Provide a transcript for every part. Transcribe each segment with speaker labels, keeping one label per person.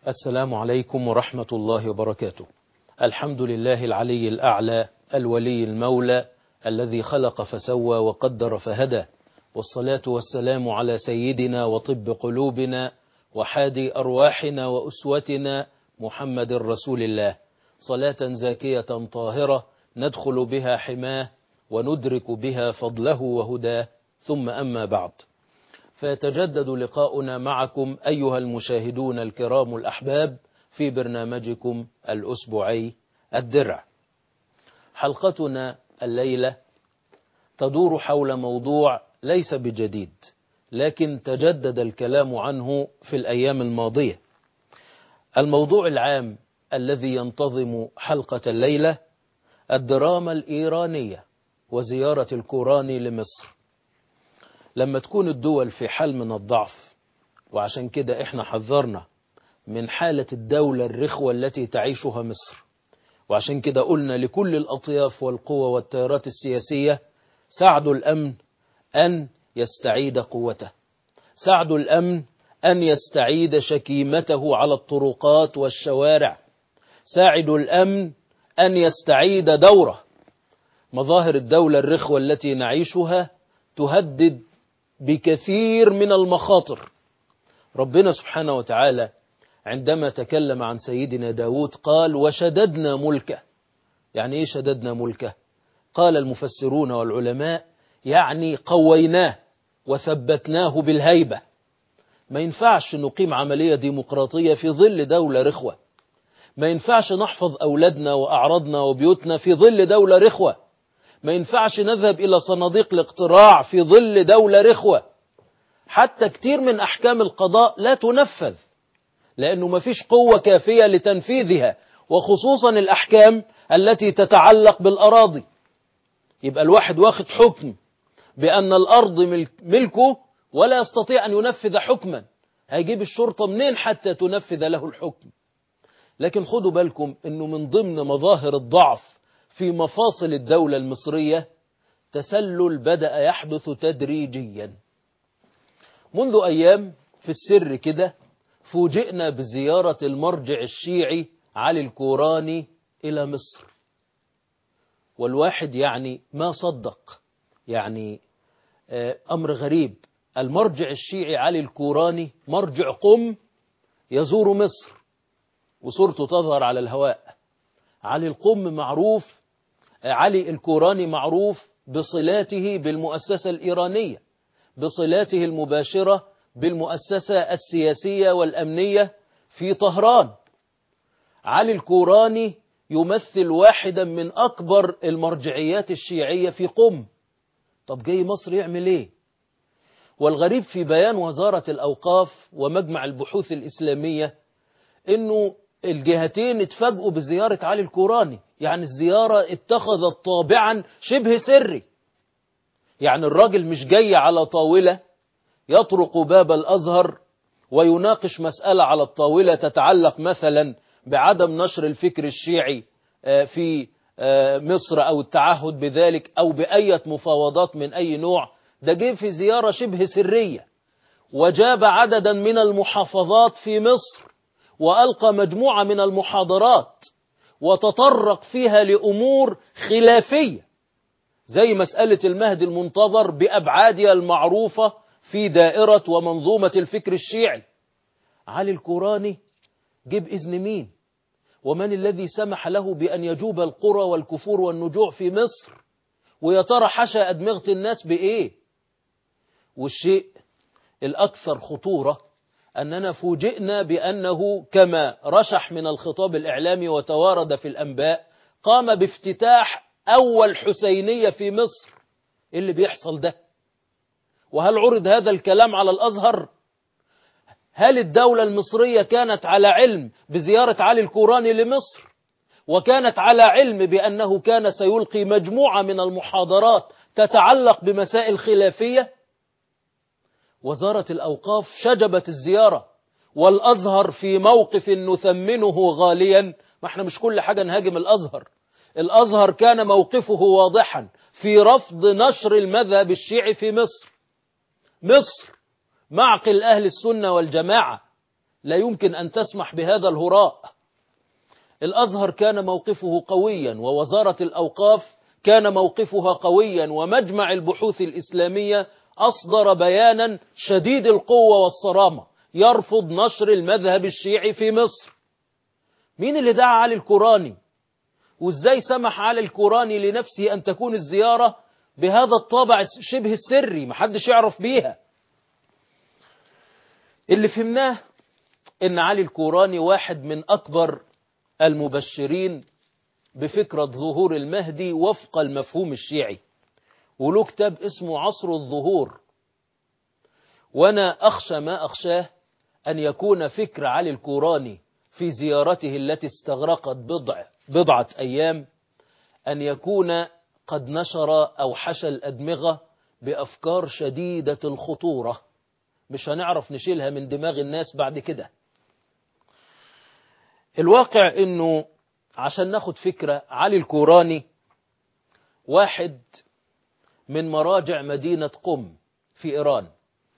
Speaker 1: السلام عليكم ورحمة الله وبركاته الحمد لله العلي الأعلى الولي المولى الذي خلق فسوى وقدر فهدى والصلاة والسلام على سيدنا وطب قلوبنا وحادي أرواحنا وأسوتنا محمد رسول الله صلاة زاكية طاهرة ندخل بها حماه وندرك بها فضله وهداه ثم أما بعد فيتجدد لقاؤنا معكم أيها المشاهدون الكرام الأحباب في برنامجكم الأسبوعي الدرع حلقتنا الليلة تدور حول موضوع ليس بجديد لكن تجدد الكلام عنه في الأيام الماضية الموضوع العام الذي ينتظم حلقة الليلة الدراما الإيرانية وزيارة الكوراني لمصر لما تكون الدول في حال من الضعف وعشان كده احنا حذرنا من حالة الدولة الرخوة التي تعيشها مصر وعشان كده قلنا لكل الأطياف والقوى والتيارات السياسية ساعدوا الأمن أن يستعيد قوته ساعدوا الأمن أن يستعيد شكيمته على الطرقات والشوارع ساعدوا الأمن أن يستعيد دوره مظاهر الدولة الرخوة التي نعيشها تهدد بكثير من المخاطر ربنا سبحانه وتعالى عندما تكلم عن سيدنا داود قال وشددنا ملكه يعني ايه شددنا ملكه قال المفسرون والعلماء يعني قويناه وثبتناه بالهيبة ما ينفعش نقيم عملية ديمقراطية في ظل دولة رخوة ما ينفعش نحفظ أولادنا وأعراضنا وبيوتنا في ظل دولة رخوة ما ينفعش نذهب إلى صناديق الاقتراع في ظل دولة رخوة حتى كتير من أحكام القضاء لا تنفذ لأنه ما فيش قوة كافية لتنفيذها وخصوصا الأحكام التي تتعلق بالأراضي يبقى الواحد واخد حكم بأن الأرض ملكه ولا يستطيع أن ينفذ حكما هيجيب الشرطة منين حتى تنفذ له الحكم لكن خدوا بالكم أنه من ضمن مظاهر الضعف في مفاصل الدولة المصرية تسلل بدأ يحدث تدريجيا منذ أيام في السر كده فوجئنا بزيارة المرجع الشيعي علي الكوراني إلى مصر والواحد يعني ما صدق يعني أمر غريب المرجع الشيعي علي الكوراني مرجع قم يزور مصر وصورته تظهر على الهواء علي القم معروف علي الكوراني معروف بصلاته بالمؤسسة الإيرانية بصلاته المباشرة بالمؤسسة السياسية والأمنية في طهران علي الكوراني يمثل واحدا من أكبر المرجعيات الشيعية في قم طب جاي مصر يعمل ايه والغريب في بيان وزارة الأوقاف ومجمع البحوث الإسلامية انه الجهتين اتفاجئوا بزيارة علي الكوراني يعني الزيارة اتخذت طابعا شبه سري يعني الراجل مش جاي على طاولة يطرق باب الأزهر ويناقش مسألة على الطاولة تتعلق مثلا بعدم نشر الفكر الشيعي في مصر أو التعهد بذلك أو بأية مفاوضات من أي نوع ده جه في زيارة شبه سرية وجاب عددا من المحافظات في مصر وألقى مجموعة من المحاضرات وتطرق فيها لأمور خلافية زي مسألة المهدي المنتظر بأبعادها المعروفة في دائرة ومنظومة الفكر الشيعي علي الكوراني جيب إذن مين ومن الذي سمح له بأن يجوب القرى والكفور والنجوع في مصر ويا ترى حشى أدمغة الناس بإيه والشيء الأكثر خطورة أننا فوجئنا بأنه كما رشح من الخطاب الإعلامي وتوارد في الأنباء قام بافتتاح أول حسينية في مصر اللي بيحصل ده وهل عرض هذا الكلام على الأزهر هل الدولة المصرية كانت على علم بزيارة علي الكوراني لمصر وكانت على علم بأنه كان سيلقي مجموعة من المحاضرات تتعلق بمسائل خلافية وزارة الأوقاف شجبت الزيارة والأزهر في موقف نثمنه غاليا ما احنا مش كل حاجة نهاجم الأزهر الأزهر كان موقفه واضحا في رفض نشر المذهب الشيعي في مصر مصر معقل أهل السنة والجماعة لا يمكن أن تسمح بهذا الهراء الأزهر كان موقفه قويا ووزارة الأوقاف كان موقفها قويا ومجمع البحوث الإسلامية أصدر بيانا شديد القوة والصرامة يرفض نشر المذهب الشيعي في مصر مين اللي دعا علي الكوراني وازاي سمح علي الكوراني لنفسه أن تكون الزيارة بهذا الطابع شبه السري محدش يعرف بيها اللي فهمناه ان علي الكوراني واحد من أكبر المبشرين بفكرة ظهور المهدي وفق المفهوم الشيعي وله كتاب اسمه عصر الظهور وأنا أخشى ما أخشاه أن يكون فكر علي الكوراني في زيارته التي استغرقت بضع بضعة أيام أن يكون قد نشر أو حشى الأدمغة بأفكار شديدة الخطورة مش هنعرف نشيلها من دماغ الناس بعد كده الواقع انه عشان ناخد فكرة علي الكوراني واحد من مراجع مدينة قم في إيران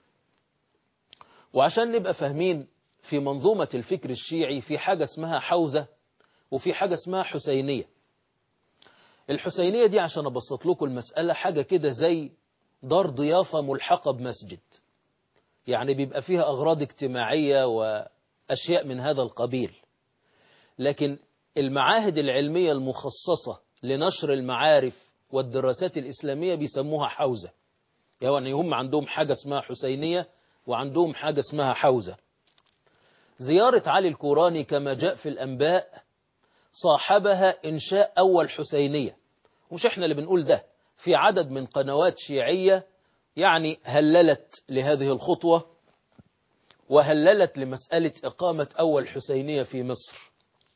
Speaker 1: وعشان نبقى فاهمين في منظومة الفكر الشيعي في حاجة اسمها حوزة وفي حاجة اسمها حسينية الحسينية دي عشان أبسط لكم المسألة حاجة كده زي دار ضيافة ملحقة بمسجد يعني بيبقى فيها أغراض اجتماعية وأشياء من هذا القبيل لكن المعاهد العلمية المخصصة لنشر المعارف والدراسات الإسلامية بيسموها حوزة يعني هم عندهم حاجة اسمها حسينية وعندهم حاجة اسمها حوزة زيارة علي الكوراني كما جاء في الأنباء صاحبها إنشاء أول حسينية مش إحنا اللي بنقول ده في عدد من قنوات شيعية يعني هللت لهذه الخطوة وهللت لمسألة إقامة أول حسينية في مصر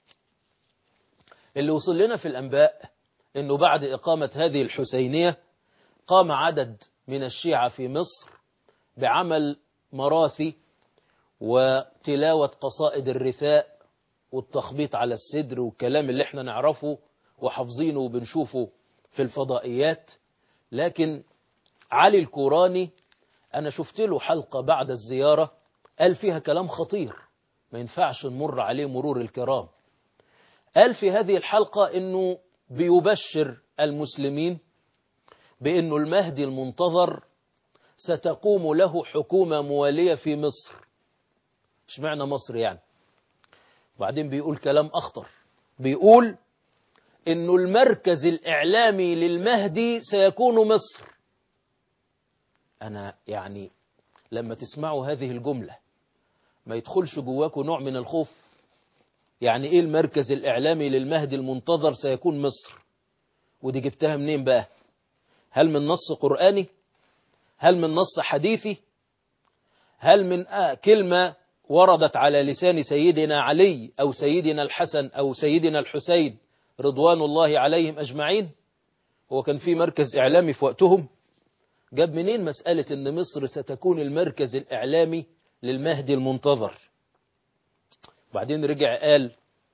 Speaker 1: اللي وصل لنا في الأنباء أنه بعد إقامة هذه الحسينية قام عدد من الشيعة في مصر بعمل مراثي وتلاوة قصائد الرثاء والتخبيط على السدر والكلام اللي احنا نعرفه وحافظينه وبنشوفه في الفضائيات لكن علي الكوراني أنا شفت له حلقة بعد الزيارة قال فيها كلام خطير ما ينفعش نمر عليه مرور الكرام قال في هذه الحلقة أنه بيبشر المسلمين بأنه المهدي المنتظر ستقوم له حكومة موالية في مصر اشمعنى مصر يعني وبعدين بيقول كلام أخطر بيقول أنه المركز الإعلامي للمهدي سيكون مصر أنا يعني لما تسمعوا هذه الجملة ما يدخلش جواكم نوع من الخوف يعني إيه المركز الإعلامي للمهدي المنتظر سيكون مصر ودي جبتها منين بقى هل من نص قرآني هل من نص حديثي هل من آه كلمة وردت على لسان سيدنا علي أو سيدنا الحسن أو سيدنا الحسين رضوان الله عليهم أجمعين هو كان في مركز إعلامي في وقتهم جاب منين مسألة أن مصر ستكون المركز الإعلامي للمهدي المنتظر بعدين رجع قال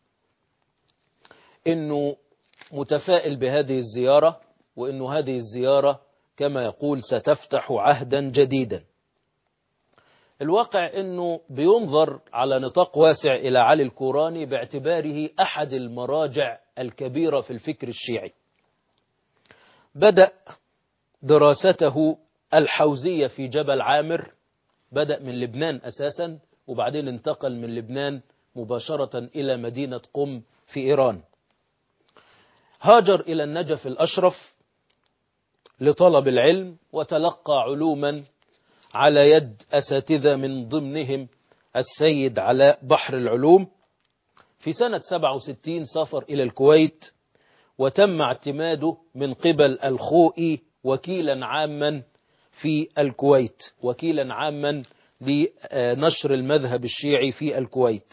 Speaker 1: أنه متفائل بهذه الزيارة وأنه هذه الزيارة كما يقول ستفتح عهدا جديدا الواقع أنه بينظر على نطاق واسع إلى علي الكوراني باعتباره أحد المراجع الكبيرة في الفكر الشيعي بدأ دراسته الحوزية في جبل عامر بدأ من لبنان أساسا وبعدين انتقل من لبنان مباشرة إلى مدينة قم في إيران هاجر إلى النجف الأشرف لطلب العلم وتلقى علوما على يد أساتذة من ضمنهم السيد علاء بحر العلوم في سنة 67 سافر إلى الكويت وتم اعتماده من قبل الخوئي وكيلا عاما في الكويت وكيلا عاما لنشر المذهب الشيعي في الكويت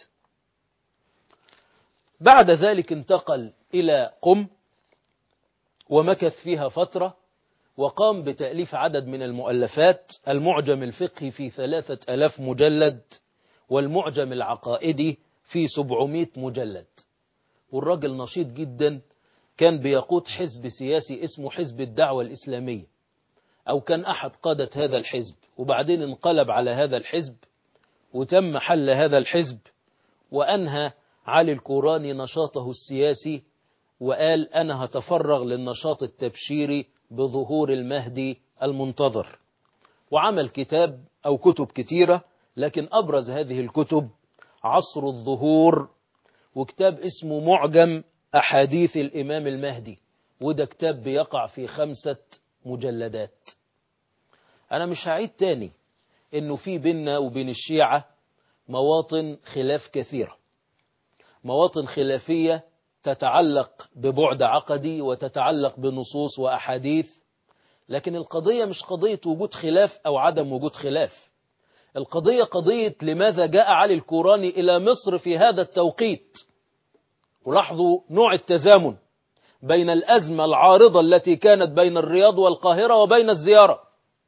Speaker 1: بعد ذلك انتقل إلى قم ومكث فيها فترة وقام بتأليف عدد من المؤلفات المعجم الفقهي في ثلاثة ألاف مجلد والمعجم العقائدي في سبعمائة مجلد والراجل نشيط جدا كان بيقود حزب سياسي اسمه حزب الدعوة الإسلامية أو كان أحد قادة هذا الحزب وبعدين انقلب على هذا الحزب وتم حل هذا الحزب وأنهى علي الكوراني نشاطه السياسي وقال أنا هتفرغ للنشاط التبشيري بظهور المهدي المنتظر وعمل كتاب أو كتب كتيرة لكن أبرز هذه الكتب عصر الظهور وكتاب اسمه معجم أحاديث الإمام المهدي وده كتاب بيقع في خمسة مجلدات أنا مش هعيد تاني إنه في بيننا وبين الشيعة مواطن خلاف كثيرة مواطن خلافية تتعلق ببعد عقدي وتتعلق بنصوص وأحاديث لكن القضية مش قضية وجود خلاف أو عدم وجود خلاف القضية قضية لماذا جاء علي الكوراني إلى مصر في هذا التوقيت ولاحظوا نوع التزامن بين الأزمة العارضة التي كانت بين الرياض والقاهرة وبين الزيارة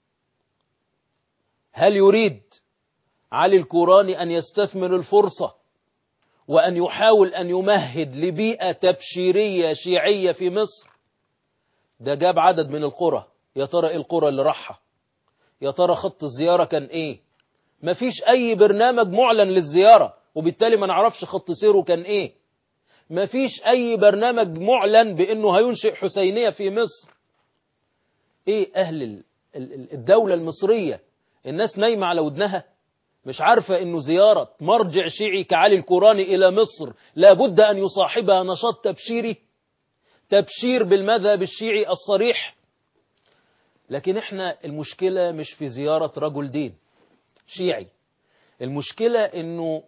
Speaker 1: هل يريد علي الكوراني أن يستثمر الفرصة وأن يحاول أن يمهد لبيئة تبشيرية شيعية في مصر ده جاب عدد من القرى يا ترى إيه القرى اللي راحها يا ترى خط الزيارة كان إيه مفيش أي برنامج معلن للزيارة وبالتالي ما نعرفش خط سيره كان إيه مفيش أي برنامج معلن بأنه هينشئ حسينية في مصر إيه أهل الدولة المصرية الناس نايمة على ودنها مش عارفة أنه زيارة مرجع شيعي كعلي الكوراني إلى مصر لابد أن يصاحبها نشاط تبشيري تبشير بالمذهب الشيعي الصريح لكن احنا المشكلة مش في زيارة رجل دين شيعي المشكلة أنه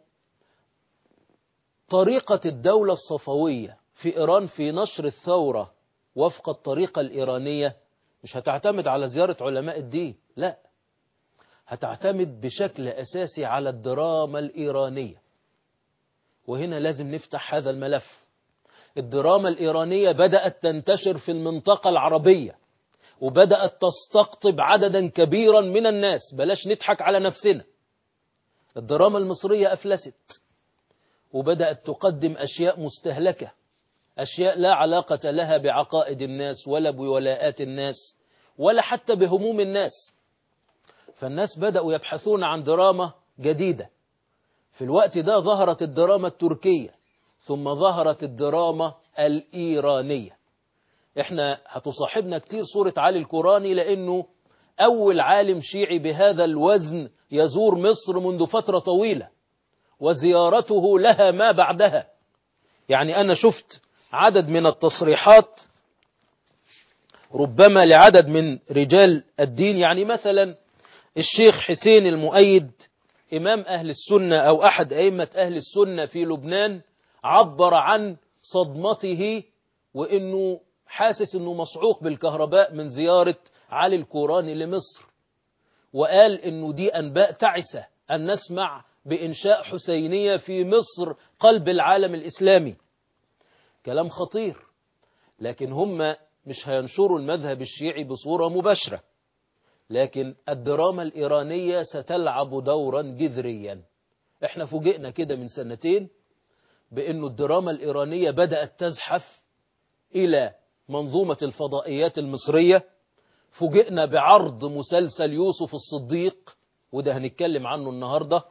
Speaker 1: طريقة الدولة الصفوية في إيران في نشر الثورة وفق الطريقة الإيرانية مش هتعتمد على زيارة علماء الدين لا هتعتمد بشكل أساسي على الدراما الإيرانية وهنا لازم نفتح هذا الملف الدراما الإيرانية بدأت تنتشر في المنطقة العربية وبدأت تستقطب عددا كبيرا من الناس بلاش نضحك على نفسنا الدراما المصرية أفلست وبدأت تقدم أشياء مستهلكة أشياء لا علاقة لها بعقائد الناس ولا بولاءات الناس ولا حتى بهموم الناس فالناس بدأوا يبحثون عن دراما جديدة في الوقت ده ظهرت الدراما التركية ثم ظهرت الدراما الإيرانية احنا هتصاحبنا كتير صورة علي الكوراني لأنه أول عالم شيعي بهذا الوزن يزور مصر منذ فترة طويلة وزيارته لها ما بعدها يعني أنا شفت عدد من التصريحات ربما لعدد من رجال الدين يعني مثلا الشيخ حسين المؤيد إمام أهل السنة أو أحد أئمة أهل السنة في لبنان عبر عن صدمته وإنه حاسس إنه مصعوق بالكهرباء من زيارة علي الكوراني لمصر وقال إنه دي أنباء تعسة أن نسمع بإنشاء حسينية في مصر قلب العالم الإسلامي كلام خطير لكن هم مش هينشروا المذهب الشيعي بصورة مباشرة لكن الدراما الإيرانية ستلعب دورا جذريا احنا فوجئنا كده من سنتين بأنه الدراما الإيرانية بدأت تزحف إلى منظومة الفضائيات المصرية فوجئنا بعرض مسلسل يوسف الصديق وده هنتكلم عنه النهاردة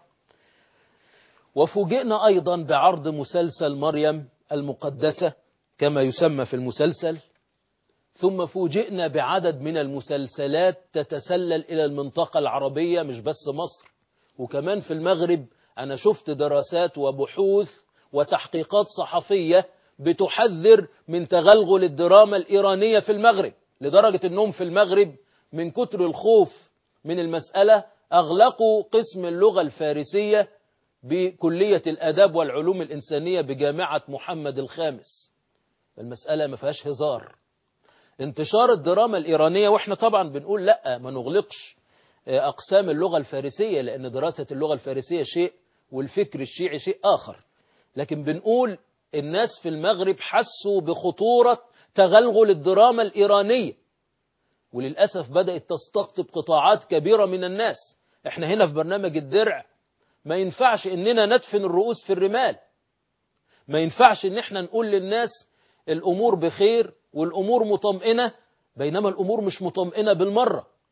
Speaker 1: وفوجئنا أيضا بعرض مسلسل مريم المقدسة كما يسمى في المسلسل ثم فوجئنا بعدد من المسلسلات تتسلل إلى المنطقة العربية مش بس مصر وكمان في المغرب أنا شفت دراسات وبحوث وتحقيقات صحفية بتحذر من تغلغل الدراما الإيرانية في المغرب لدرجة أنهم في المغرب من كتر الخوف من المسألة أغلقوا قسم اللغة الفارسية بكلية الأداب والعلوم الإنسانية بجامعة محمد الخامس المسألة ما فيهاش هزار انتشار الدراما الإيرانية وإحنا طبعا بنقول لا ما نغلقش أقسام اللغة الفارسية لأن دراسة اللغة الفارسية شيء والفكر الشيعي شيء آخر لكن بنقول الناس في المغرب حسوا بخطورة تغلغل الدراما الإيرانية وللأسف بدأت تستقطب قطاعات كبيرة من الناس احنا هنا في برنامج الدرع ما ينفعش اننا ندفن الرؤوس في الرمال ما ينفعش ان احنا نقول للناس الامور بخير والامور مطمئنة بينما الامور مش مطمئنة بالمرة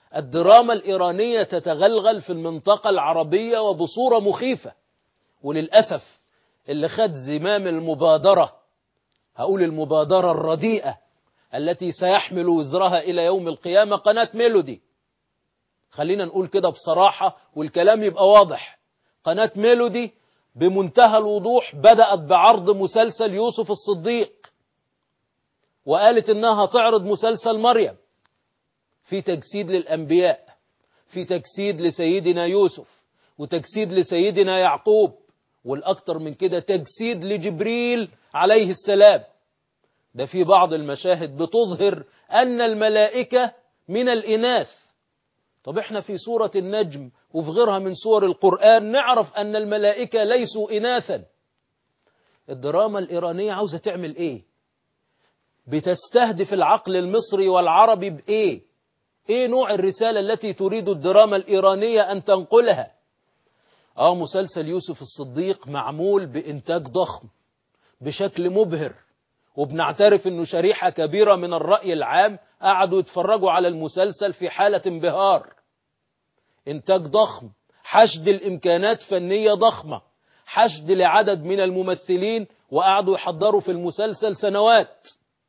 Speaker 1: الدراما الإيرانية تتغلغل في المنطقة العربية وبصورة مخيفة وللأسف اللي خد زمام المبادرة هقول المبادرة الرديئة التي سيحمل وزرها إلى يوم القيامة قناة ميلودي خلينا نقول كده بصراحة والكلام يبقى واضح قناة ميلودي بمنتهى الوضوح بدأت بعرض مسلسل يوسف الصديق وقالت إنها تعرض مسلسل مريم في تجسيد للأنبياء في تجسيد لسيدنا يوسف وتجسيد لسيدنا يعقوب والأكثر من كده تجسيد لجبريل عليه السلام ده في بعض المشاهد بتظهر أن الملائكة من الإناث طب احنا في سورة النجم وفي غيرها من سور القرآن نعرف أن الملائكة ليسوا إناثا الدراما الإيرانية عاوزة تعمل إيه بتستهدف العقل المصري والعربي بإيه إيه نوع الرسالة التي تريد الدراما الإيرانية أن تنقلها آه مسلسل يوسف الصديق معمول بإنتاج ضخم بشكل مبهر وبنعترف أنه شريحة كبيرة من الرأي العام قعدوا يتفرجوا على المسلسل في حالة انبهار إنتاج ضخم حشد الإمكانات فنية ضخمة حشد لعدد من الممثلين وقعدوا يحضروا في المسلسل سنوات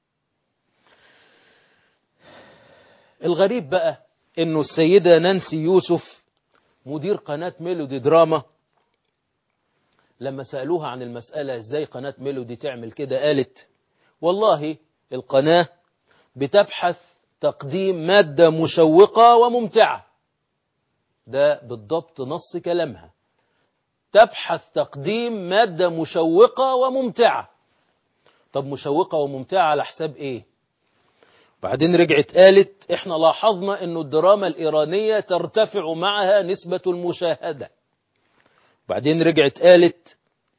Speaker 1: الغريب بقى انه السيدة نانسي يوسف مدير قناة ميلودي دراما لما سألوها عن المسألة ازاي قناة ميلودي تعمل كده قالت والله القناة بتبحث تقديم مادة مشوقة وممتعة ده بالضبط نص كلامها تبحث تقديم مادة مشوقة وممتعة طب مشوقة وممتعة على حساب ايه بعدين رجعت قالت احنا لاحظنا انه الدراما الايرانية ترتفع معها نسبة المشاهدة بعدين رجعت قالت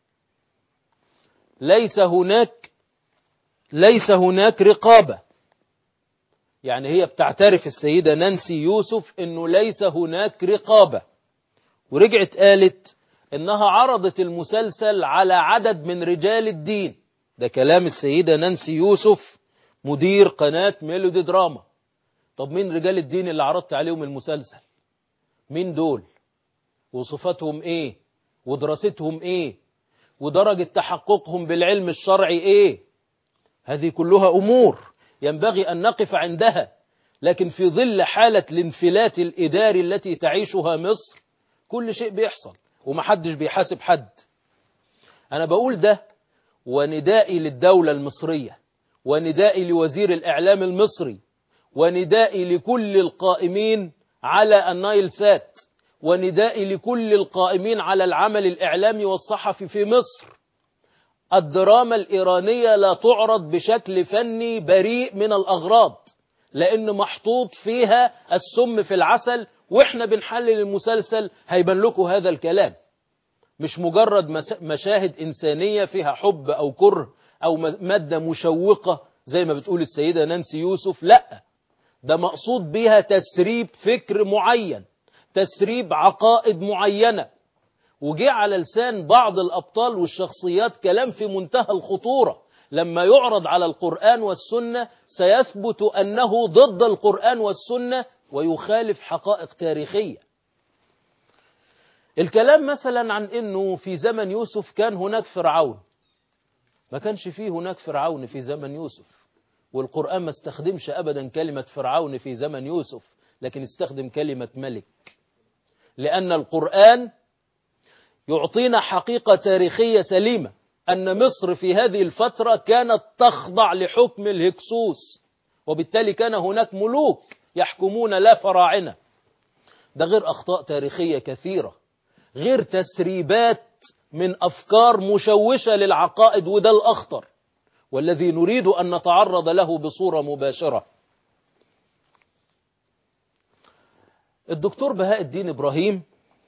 Speaker 1: ليس هناك ليس هناك رقابة يعني هي بتعترف السيدة نانسي يوسف انه ليس هناك رقابة ورجعت قالت انها عرضت المسلسل على عدد من رجال الدين ده كلام السيدة نانسي يوسف مدير قناة ميلودي دراما طب مين رجال الدين اللي عرضت عليهم المسلسل مين دول وصفاتهم ايه ودراستهم ايه ودرجة تحققهم بالعلم الشرعي ايه هذه كلها امور ينبغي ان نقف عندها لكن في ظل حالة الانفلات الاداري التي تعيشها مصر كل شيء بيحصل ومحدش بيحاسب حد انا بقول ده وندائي للدولة المصرية وندائي لوزير الإعلام المصري وندائي لكل القائمين على النايل سات وندائي لكل القائمين على العمل الإعلامي والصحفي في مصر الدراما الإيرانية لا تعرض بشكل فني بريء من الأغراض لأن محطوط فيها السم في العسل وإحنا بنحلل المسلسل هيبان لكم هذا الكلام مش مجرد مشاهد إنسانية فيها حب أو كره أو مادة مشوقة زي ما بتقول السيدة نانسي يوسف لا ده مقصود بها تسريب فكر معين تسريب عقائد معينة وجه على لسان بعض الأبطال والشخصيات كلام في منتهى الخطورة لما يعرض على القرآن والسنة سيثبت أنه ضد القرآن والسنة ويخالف حقائق تاريخية الكلام مثلا عن أنه في زمن يوسف كان هناك فرعون ما كانش فيه هناك فرعون في زمن يوسف والقرآن ما استخدمش أبدا كلمة فرعون في زمن يوسف لكن استخدم كلمة ملك لأن القرآن يعطينا حقيقة تاريخية سليمة أن مصر في هذه الفترة كانت تخضع لحكم الهكسوس وبالتالي كان هناك ملوك يحكمون لا فراعنة ده غير أخطاء تاريخية كثيرة غير تسريبات من أفكار مشوشة للعقائد وده الأخطر والذي نريد أن نتعرض له بصورة مباشرة الدكتور بهاء الدين إبراهيم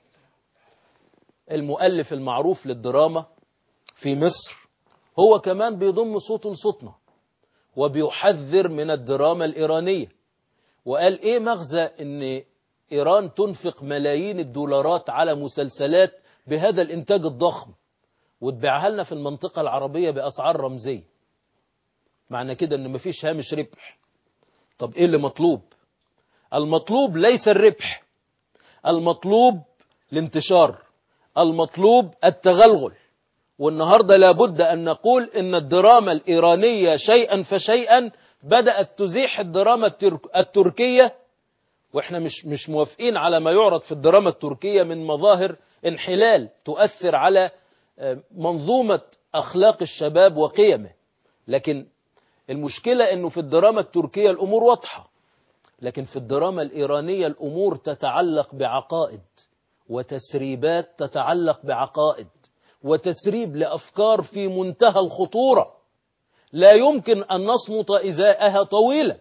Speaker 1: المؤلف المعروف للدراما في مصر هو كمان بيضم صوته لصوتنا وبيحذر من الدراما الإيرانية وقال إيه مغزى أن إيران تنفق ملايين الدولارات على مسلسلات بهذا الإنتاج الضخم وتبيعها لنا في المنطقة العربية بأسعار رمزية معنى كده أن مفيش هامش ربح طب إيه اللي مطلوب المطلوب ليس الربح المطلوب الانتشار المطلوب التغلغل والنهاردة لابد أن نقول إن الدراما الإيرانية شيئا فشيئا بدأت تزيح الدراما الترك التركية وإحنا مش, مش موافقين على ما يعرض في الدراما التركية من مظاهر انحلال تؤثر على منظومة أخلاق الشباب وقيمه لكن المشكلة أنه في الدراما التركية الأمور واضحة لكن في الدراما الإيرانية الأمور تتعلق بعقائد وتسريبات تتعلق بعقائد وتسريب لأفكار في منتهى الخطورة لا يمكن أن نصمت إزاءها طويلا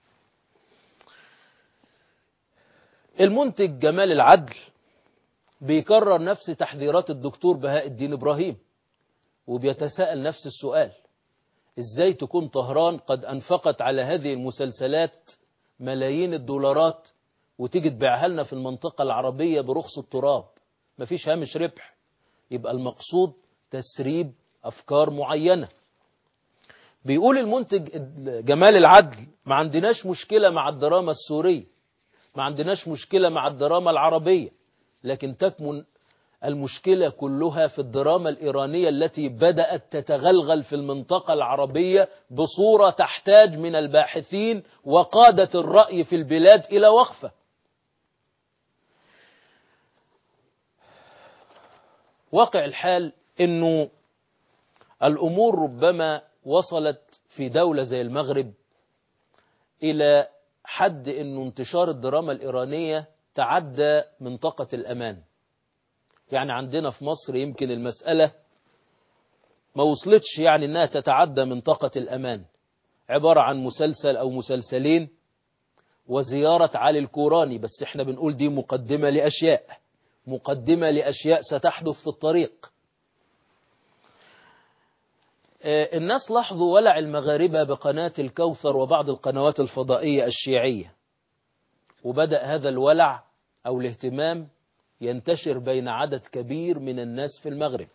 Speaker 1: المنتج جمال العدل بيكرر نفس تحذيرات الدكتور بهاء الدين إبراهيم وبيتساءل نفس السؤال إزاي تكون طهران قد أنفقت على هذه المسلسلات ملايين الدولارات وتيجي تبيعها لنا في المنطقة العربية برخص التراب مفيش هامش ربح يبقى المقصود تسريب أفكار معينة بيقول المنتج جمال العدل ما عندناش مشكلة مع الدراما السورية ما عندناش مشكلة مع الدراما العربية لكن تكمن المشكلة كلها في الدراما الإيرانية التي بدأت تتغلغل في المنطقة العربية بصورة تحتاج من الباحثين وقادة الرأي في البلاد إلى وقفة واقع الحال أنه الأمور ربما وصلت في دولة زي المغرب إلى حد أنه انتشار الدراما الإيرانية تعدى منطقة الأمان يعني عندنا في مصر يمكن المسألة ما وصلتش يعني أنها تتعدى منطقة الأمان عبارة عن مسلسل أو مسلسلين وزيارة علي الكوراني بس احنا بنقول دي مقدمة لأشياء مقدمة لأشياء ستحدث في الطريق الناس لاحظوا ولع المغاربة بقناة الكوثر وبعض القنوات الفضائية الشيعية وبدأ هذا الولع أو الاهتمام ينتشر بين عدد كبير من الناس في المغرب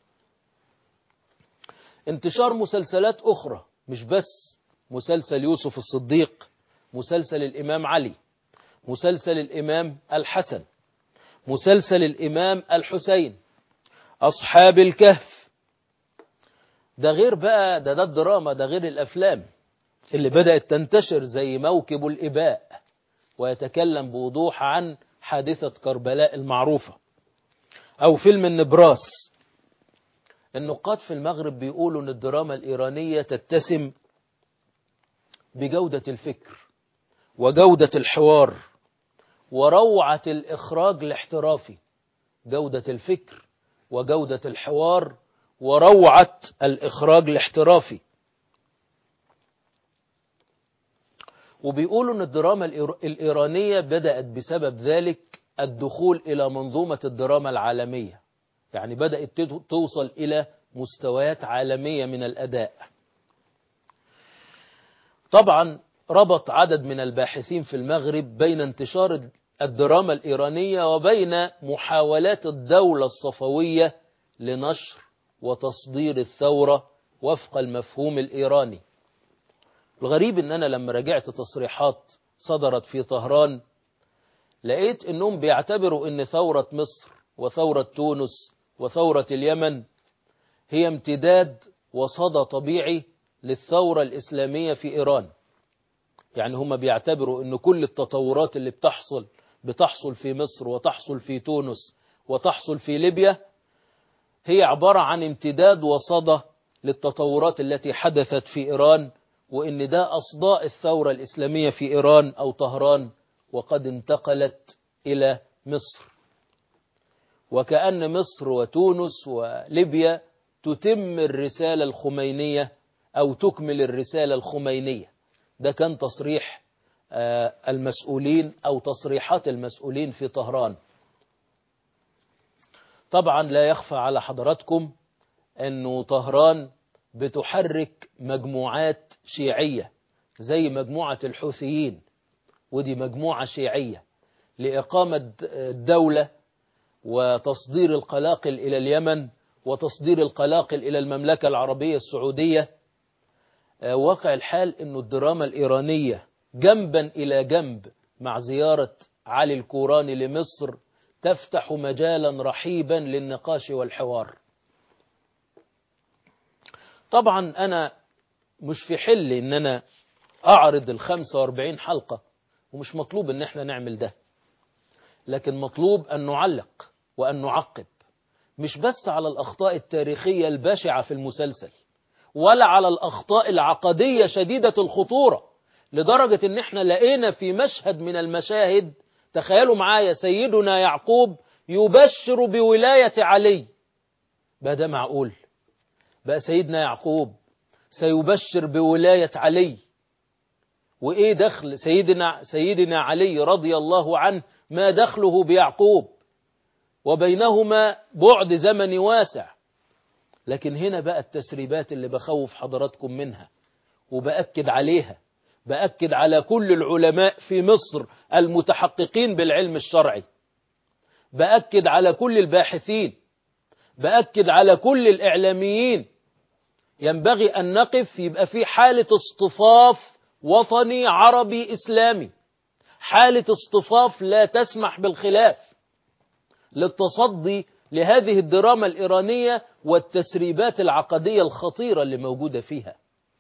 Speaker 1: انتشار مسلسلات أخرى مش بس مسلسل يوسف الصديق مسلسل الإمام علي مسلسل الإمام الحسن مسلسل الإمام الحسين أصحاب الكهف ده غير بقى ده ده الدراما ده غير الأفلام اللي بدأت تنتشر زي موكب الإباء ويتكلم بوضوح عن حادثة كربلاء المعروفة أو فيلم النبراس النقاد في المغرب بيقولوا أن الدراما الإيرانية تتسم بجودة الفكر وجودة الحوار وروعة الإخراج الاحترافي جودة الفكر وجودة الحوار وروعة الإخراج الاحترافي وبيقولوا أن الدراما الإيرانية بدأت بسبب ذلك الدخول إلى منظومة الدراما العالمية يعني بدأت توصل إلى مستويات عالمية من الأداء طبعا ربط عدد من الباحثين في المغرب بين انتشار الدراما الإيرانية وبين محاولات الدولة الصفوية لنشر وتصدير الثورة وفق المفهوم الإيراني الغريب ان انا لما راجعت تصريحات صدرت في طهران لقيت انهم بيعتبروا ان ثورة مصر وثورة تونس وثورة اليمن هي امتداد وصدى طبيعي للثورة الإسلامية في إيران يعني هم بيعتبروا ان كل التطورات اللي بتحصل بتحصل في مصر وتحصل في تونس وتحصل في ليبيا هي عبارة عن امتداد وصدى للتطورات التي حدثت في إيران وإن ده أصداء الثورة الإسلامية في إيران أو طهران وقد انتقلت إلى مصر وكأن مصر وتونس وليبيا تتم الرسالة الخمينية أو تكمل الرسالة الخمينية ده كان تصريح المسؤولين أو تصريحات المسؤولين في طهران طبعا لا يخفى على حضراتكم أنه طهران بتحرك مجموعات شيعية زي مجموعة الحوثيين ودي مجموعة شيعية لإقامة الدولة وتصدير القلاقل إلى اليمن وتصدير القلاقل إلى المملكة العربية السعودية واقع الحال أن الدراما الإيرانية جنبا إلى جنب مع زيارة علي الكوراني لمصر تفتح مجالا رحيبا للنقاش والحوار طبعا أنا مش في حل إن أنا أعرض ال 45 حلقة ومش مطلوب إن احنا نعمل ده لكن مطلوب أن نعلق وأن نعقب مش بس على الأخطاء التاريخية البشعة في المسلسل ولا على الأخطاء العقدية شديدة الخطورة لدرجة إن إحنا لقينا في مشهد من المشاهد تخيلوا معايا سيدنا يعقوب يبشر بولاية علي بقى ده معقول بقى سيدنا يعقوب سيبشر بولاية علي وإيه دخل سيدنا, سيدنا علي رضي الله عنه ما دخله بيعقوب وبينهما بعد زمني واسع لكن هنا بقى التسريبات اللي بخوف حضراتكم منها وبأكد عليها بأكد على كل العلماء في مصر المتحققين بالعلم الشرعي بأكد على كل الباحثين بأكد على كل الإعلاميين ينبغي أن نقف يبقى في حالة اصطفاف وطني عربي إسلامي حالة اصطفاف لا تسمح بالخلاف للتصدي لهذه الدراما الإيرانية والتسريبات العقدية الخطيرة اللي موجودة فيها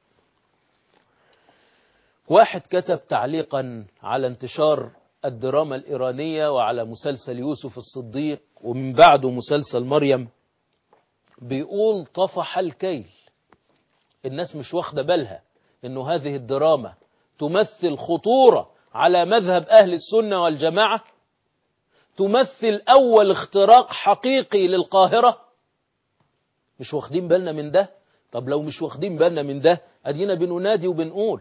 Speaker 1: واحد كتب تعليقا على انتشار الدراما الإيرانية وعلى مسلسل يوسف الصديق ومن بعده مسلسل مريم بيقول طفح الكيل الناس مش واخدة بالها انه هذه الدراما تمثل خطورة على مذهب أهل السنة والجماعة تمثل أول اختراق حقيقي للقاهرة مش واخدين بالنا من ده طب لو مش واخدين بالنا من ده أدينا بننادي وبنقول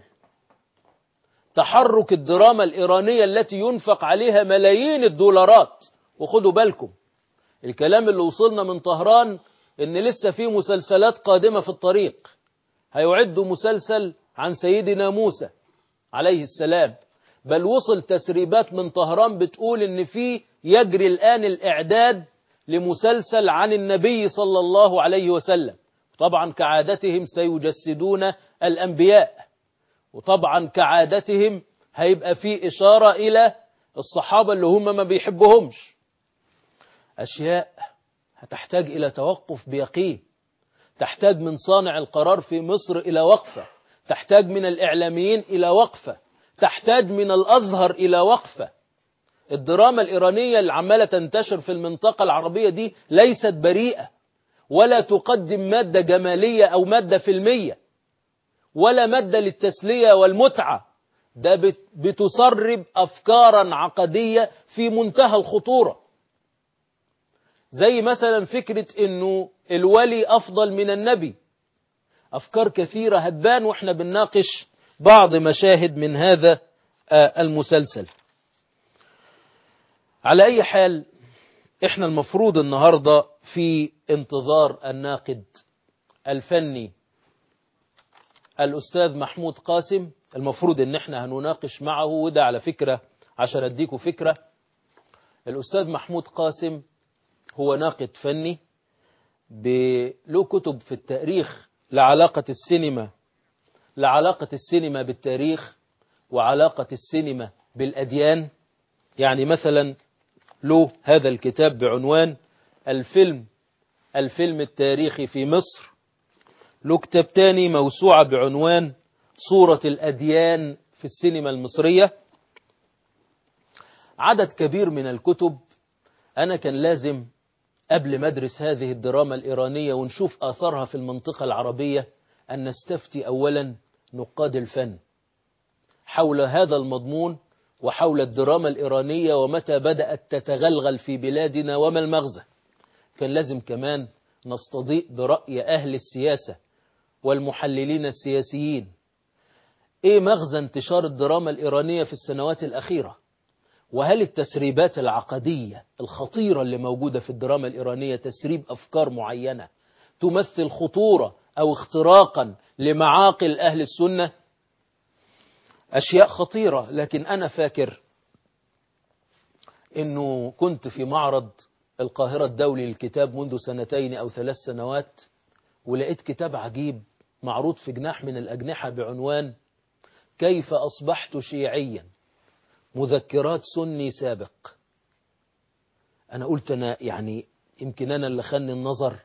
Speaker 1: تحرك الدراما الإيرانية التي ينفق عليها ملايين الدولارات وخدوا بالكم الكلام اللي وصلنا من طهران ان لسه في مسلسلات قادمة في الطريق هيعدوا مسلسل عن سيدنا موسى عليه السلام بل وصل تسريبات من طهران بتقول ان في يجري الآن الإعداد لمسلسل عن النبي صلى الله عليه وسلم طبعا كعادتهم سيجسدون الأنبياء وطبعا كعادتهم هيبقى في إشارة إلى الصحابة اللي هم ما بيحبهمش أشياء هتحتاج إلى توقف بيقين تحتاج من صانع القرار في مصر إلى وقفة تحتاج من الإعلاميين إلى وقفة تحتاج من الأزهر إلى وقفة الدراما الإيرانية اللي عمالة تنتشر في المنطقة العربية دي ليست بريئة ولا تقدم مادة جمالية أو مادة فيلمية ولا مادة للتسلية والمتعة ده بتسرب أفكارا عقدية في منتهى الخطورة زي مثلا فكرة انه الولي افضل من النبي افكار كثيرة هتبان واحنا بنناقش بعض مشاهد من هذا المسلسل على اي حال احنا المفروض النهاردة في انتظار الناقد الفني الاستاذ محمود قاسم المفروض ان احنا هنناقش معه وده على فكرة عشان اديكم فكرة الاستاذ محمود قاسم هو ناقد فني له كتب في التاريخ لعلاقة السينما لعلاقة السينما بالتاريخ وعلاقة السينما بالأديان يعني مثلا له هذا الكتاب بعنوان الفيلم الفيلم التاريخي في مصر له كتاب تاني موسوعة بعنوان صورة الأديان في السينما المصرية عدد كبير من الكتب أنا كان لازم قبل ما ادرس هذه الدراما الإيرانية ونشوف آثارها في المنطقة العربية أن نستفتي أولا نقاد الفن حول هذا المضمون وحول الدراما الإيرانية ومتى بدأت تتغلغل في بلادنا وما المغزى كان لازم كمان نستضيء برأي أهل السياسة والمحللين السياسيين إيه مغزى انتشار الدراما الإيرانية في السنوات الأخيرة وهل التسريبات العقدية الخطيرة اللي موجودة في الدراما الإيرانية تسريب أفكار معينة تمثل خطورة أو اختراقا لمعاقل أهل السنة أشياء خطيرة لكن أنا فاكر أنه كنت في معرض القاهرة الدولي للكتاب منذ سنتين أو ثلاث سنوات ولقيت كتاب عجيب معروض في جناح من الأجنحة بعنوان كيف أصبحت شيعيا مذكرات سني سابق أنا قلت أنا يعني يمكن أنا اللي خلني النظر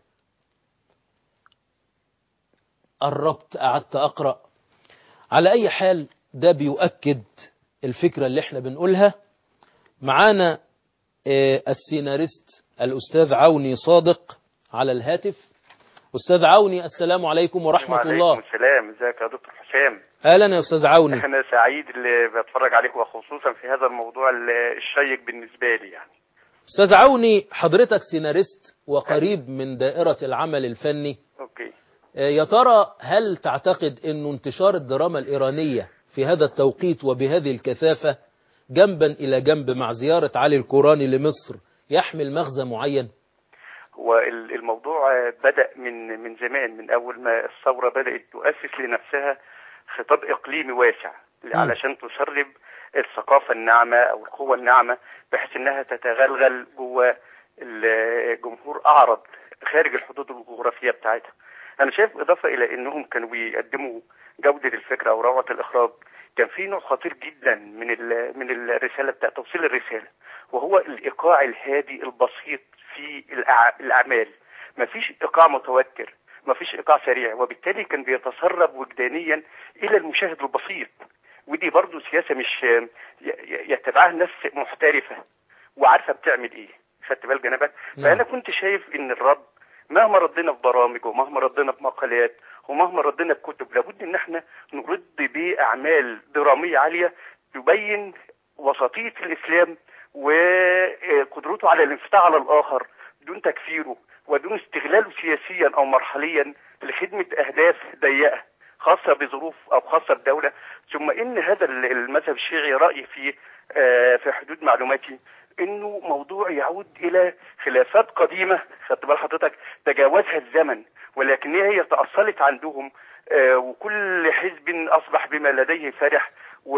Speaker 1: قربت قعدت أقرأ على أي حال ده بيؤكد الفكرة اللي احنا بنقولها معانا آه، السيناريست الأستاذ عوني صادق على الهاتف أستاذ عوني السلام عليكم ورحمة
Speaker 2: وعليكم
Speaker 1: الله
Speaker 2: السلام ازيك يا دكتور حسام
Speaker 1: أهلا يا أستاذ عوني
Speaker 2: انا سعيد اللي بتفرج عليك وخصوصا في هذا الموضوع ال- الشيق بالنسبه لي يعني
Speaker 1: أستاذ عوني حضرتك سيناريست وقريب من دائرة العمل الفني
Speaker 2: اوكي
Speaker 1: آه، يا ترى هل تعتقد أن انتشار الدراما الإيرانية في هذا التوقيت وبهذه الكثافة جنبا إلى جنب مع زيارة علي الكوراني لمصر يحمل مغزى معين
Speaker 2: هو ال- الموضوع بدا من من زمان من اول ما الثوره بدات تؤسس لنفسها خطاب اقليمي واسع علشان تسرب الثقافه الناعمه او القوه الناعمه بحيث انها تتغلغل جوه الجمهور اعرض خارج الحدود الجغرافيه بتاعتها انا شايف اضافه الى انهم كانوا بيقدموا جوده الفكره او روعه الاخراج كان في نوع خطير جدا من ال- من الرساله بتاع توصيل الرساله وهو الايقاع الهادي البسيط في الأع- الاعمال مفيش ايقاع متوتر مفيش ايقاع سريع وبالتالي كان بيتسرب وجدانيا الى المشاهد البسيط ودي برضو سياسه مش ي- ي- يتبعها الناس محترفه وعارفه بتعمل ايه خدت بال جنبك
Speaker 1: نعم.
Speaker 2: فانا كنت شايف ان الرد مهما ردنا في برامج ومهما ردنا في مقالات ومهما ردنا في كتب لابد ان احنا نرد باعمال دراميه عاليه تبين وسطيه الاسلام وقدرته على الانفتاح على الاخر دون تكفيره ودون استغلاله سياسيا او مرحليا لخدمه اهداف ضيقه خاصه بظروف او خاصه بدوله ثم ان هذا المذهب الشيعي رايي في آه، في حدود معلوماتي انه موضوع يعود الى خلافات قديمه خدت بال حضرتك تجاوزها الزمن ولكن هي تاصلت عندهم آه، وكل حزب اصبح بما لديه فرح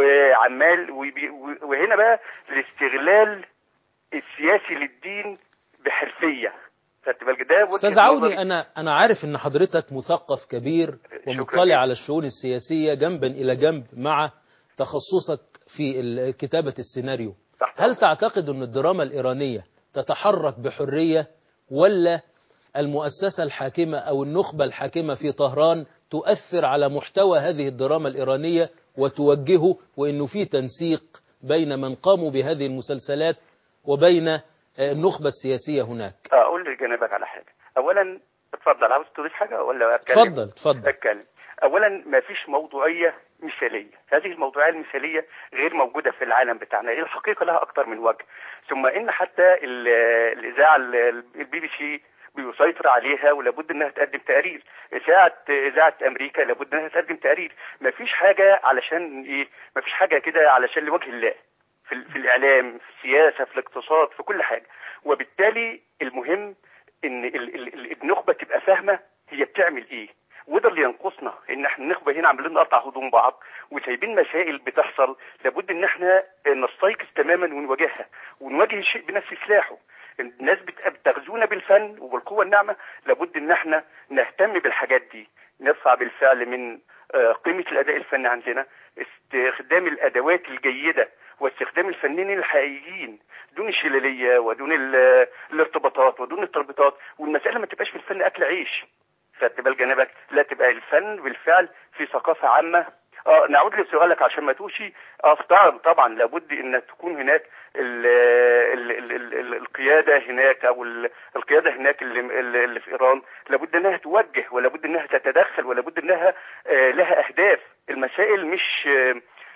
Speaker 2: وعمال وبي- وهنا بقى الاستغلال السياسي للدين بحرفيه خدت بالك ده وجهة
Speaker 1: أستاذ
Speaker 2: نظري.
Speaker 1: عوني أنا أنا عارف أن حضرتك مثقف كبير
Speaker 2: شكراً
Speaker 1: ومطلع
Speaker 2: جداً.
Speaker 1: على الشؤون السياسية جنبا إلى جنب مع تخصصك في ال- كتابة السيناريو
Speaker 2: تحت
Speaker 1: هل تعتقد أن الدراما الإيرانية تتحرك بحرية ولا المؤسسة الحاكمة أو النخبة الحاكمة في طهران تؤثر على محتوى هذه الدراما الإيرانية وتوجهه وأنه في تنسيق بين من قاموا بهذه المسلسلات وبين آه، النخبة السياسية هناك
Speaker 2: اقول لجنابك على حاجه اولا اتفضل عاوز تضيف حاجه ولا اتكلم
Speaker 1: تفضل تفضل
Speaker 2: اتكلم اولا ما فيش موضوعيه مثاليه هذه الموضوعيه المثاليه غير موجوده في العالم بتاعنا الحقيقه لها اكتر من وجه ثم ان حتى ال- الاذاعه ال- البي بي سي بيسيطر عليها ولابد انها تقدم تقارير اذاعه اذاعه امريكا لابد انها تقدم تقارير ما فيش حاجه علشان ايه ما فيش حاجه كده علشان لوجه الله في, ال- في الاعلام في السياسه في الاقتصاد في كل حاجه وبالتالي المهم ان ال- ال- ال- النخبه تبقى فاهمه هي بتعمل ايه وده اللي ينقصنا ان احنا النخبه هنا عاملين نقطع هدوم بعض وسايبين مسائل بتحصل لابد ان احنا نستيقظ تماما ونواجهها ونواجه الشيء بنفس سلاحه الناس بت- بتغزونا بالفن وبالقوه الناعمه لابد ان احنا نهتم بالحاجات دي نرفع بالفعل من آه، قيمه الاداء الفني عندنا استخدام الادوات الجيده واستخدام الفنانين الحقيقيين دون الشلاليه ودون ال- الارتباطات ودون التربيطات والمساله ما تبقاش في الفن اكل عيش خدت بال جنبك لا تبقى الفن بالفعل في ثقافه عامه اه نعود لسؤالك عشان ما توشي اه طبعا طبعا لابد ان تكون هناك ال ال ال ال ال القياده هناك او ال- القياده هناك اللي, اللي اللي في ايران لابد انها توجه ولابد انها تتدخل ولابد انها آه لها اهداف المسائل مش آه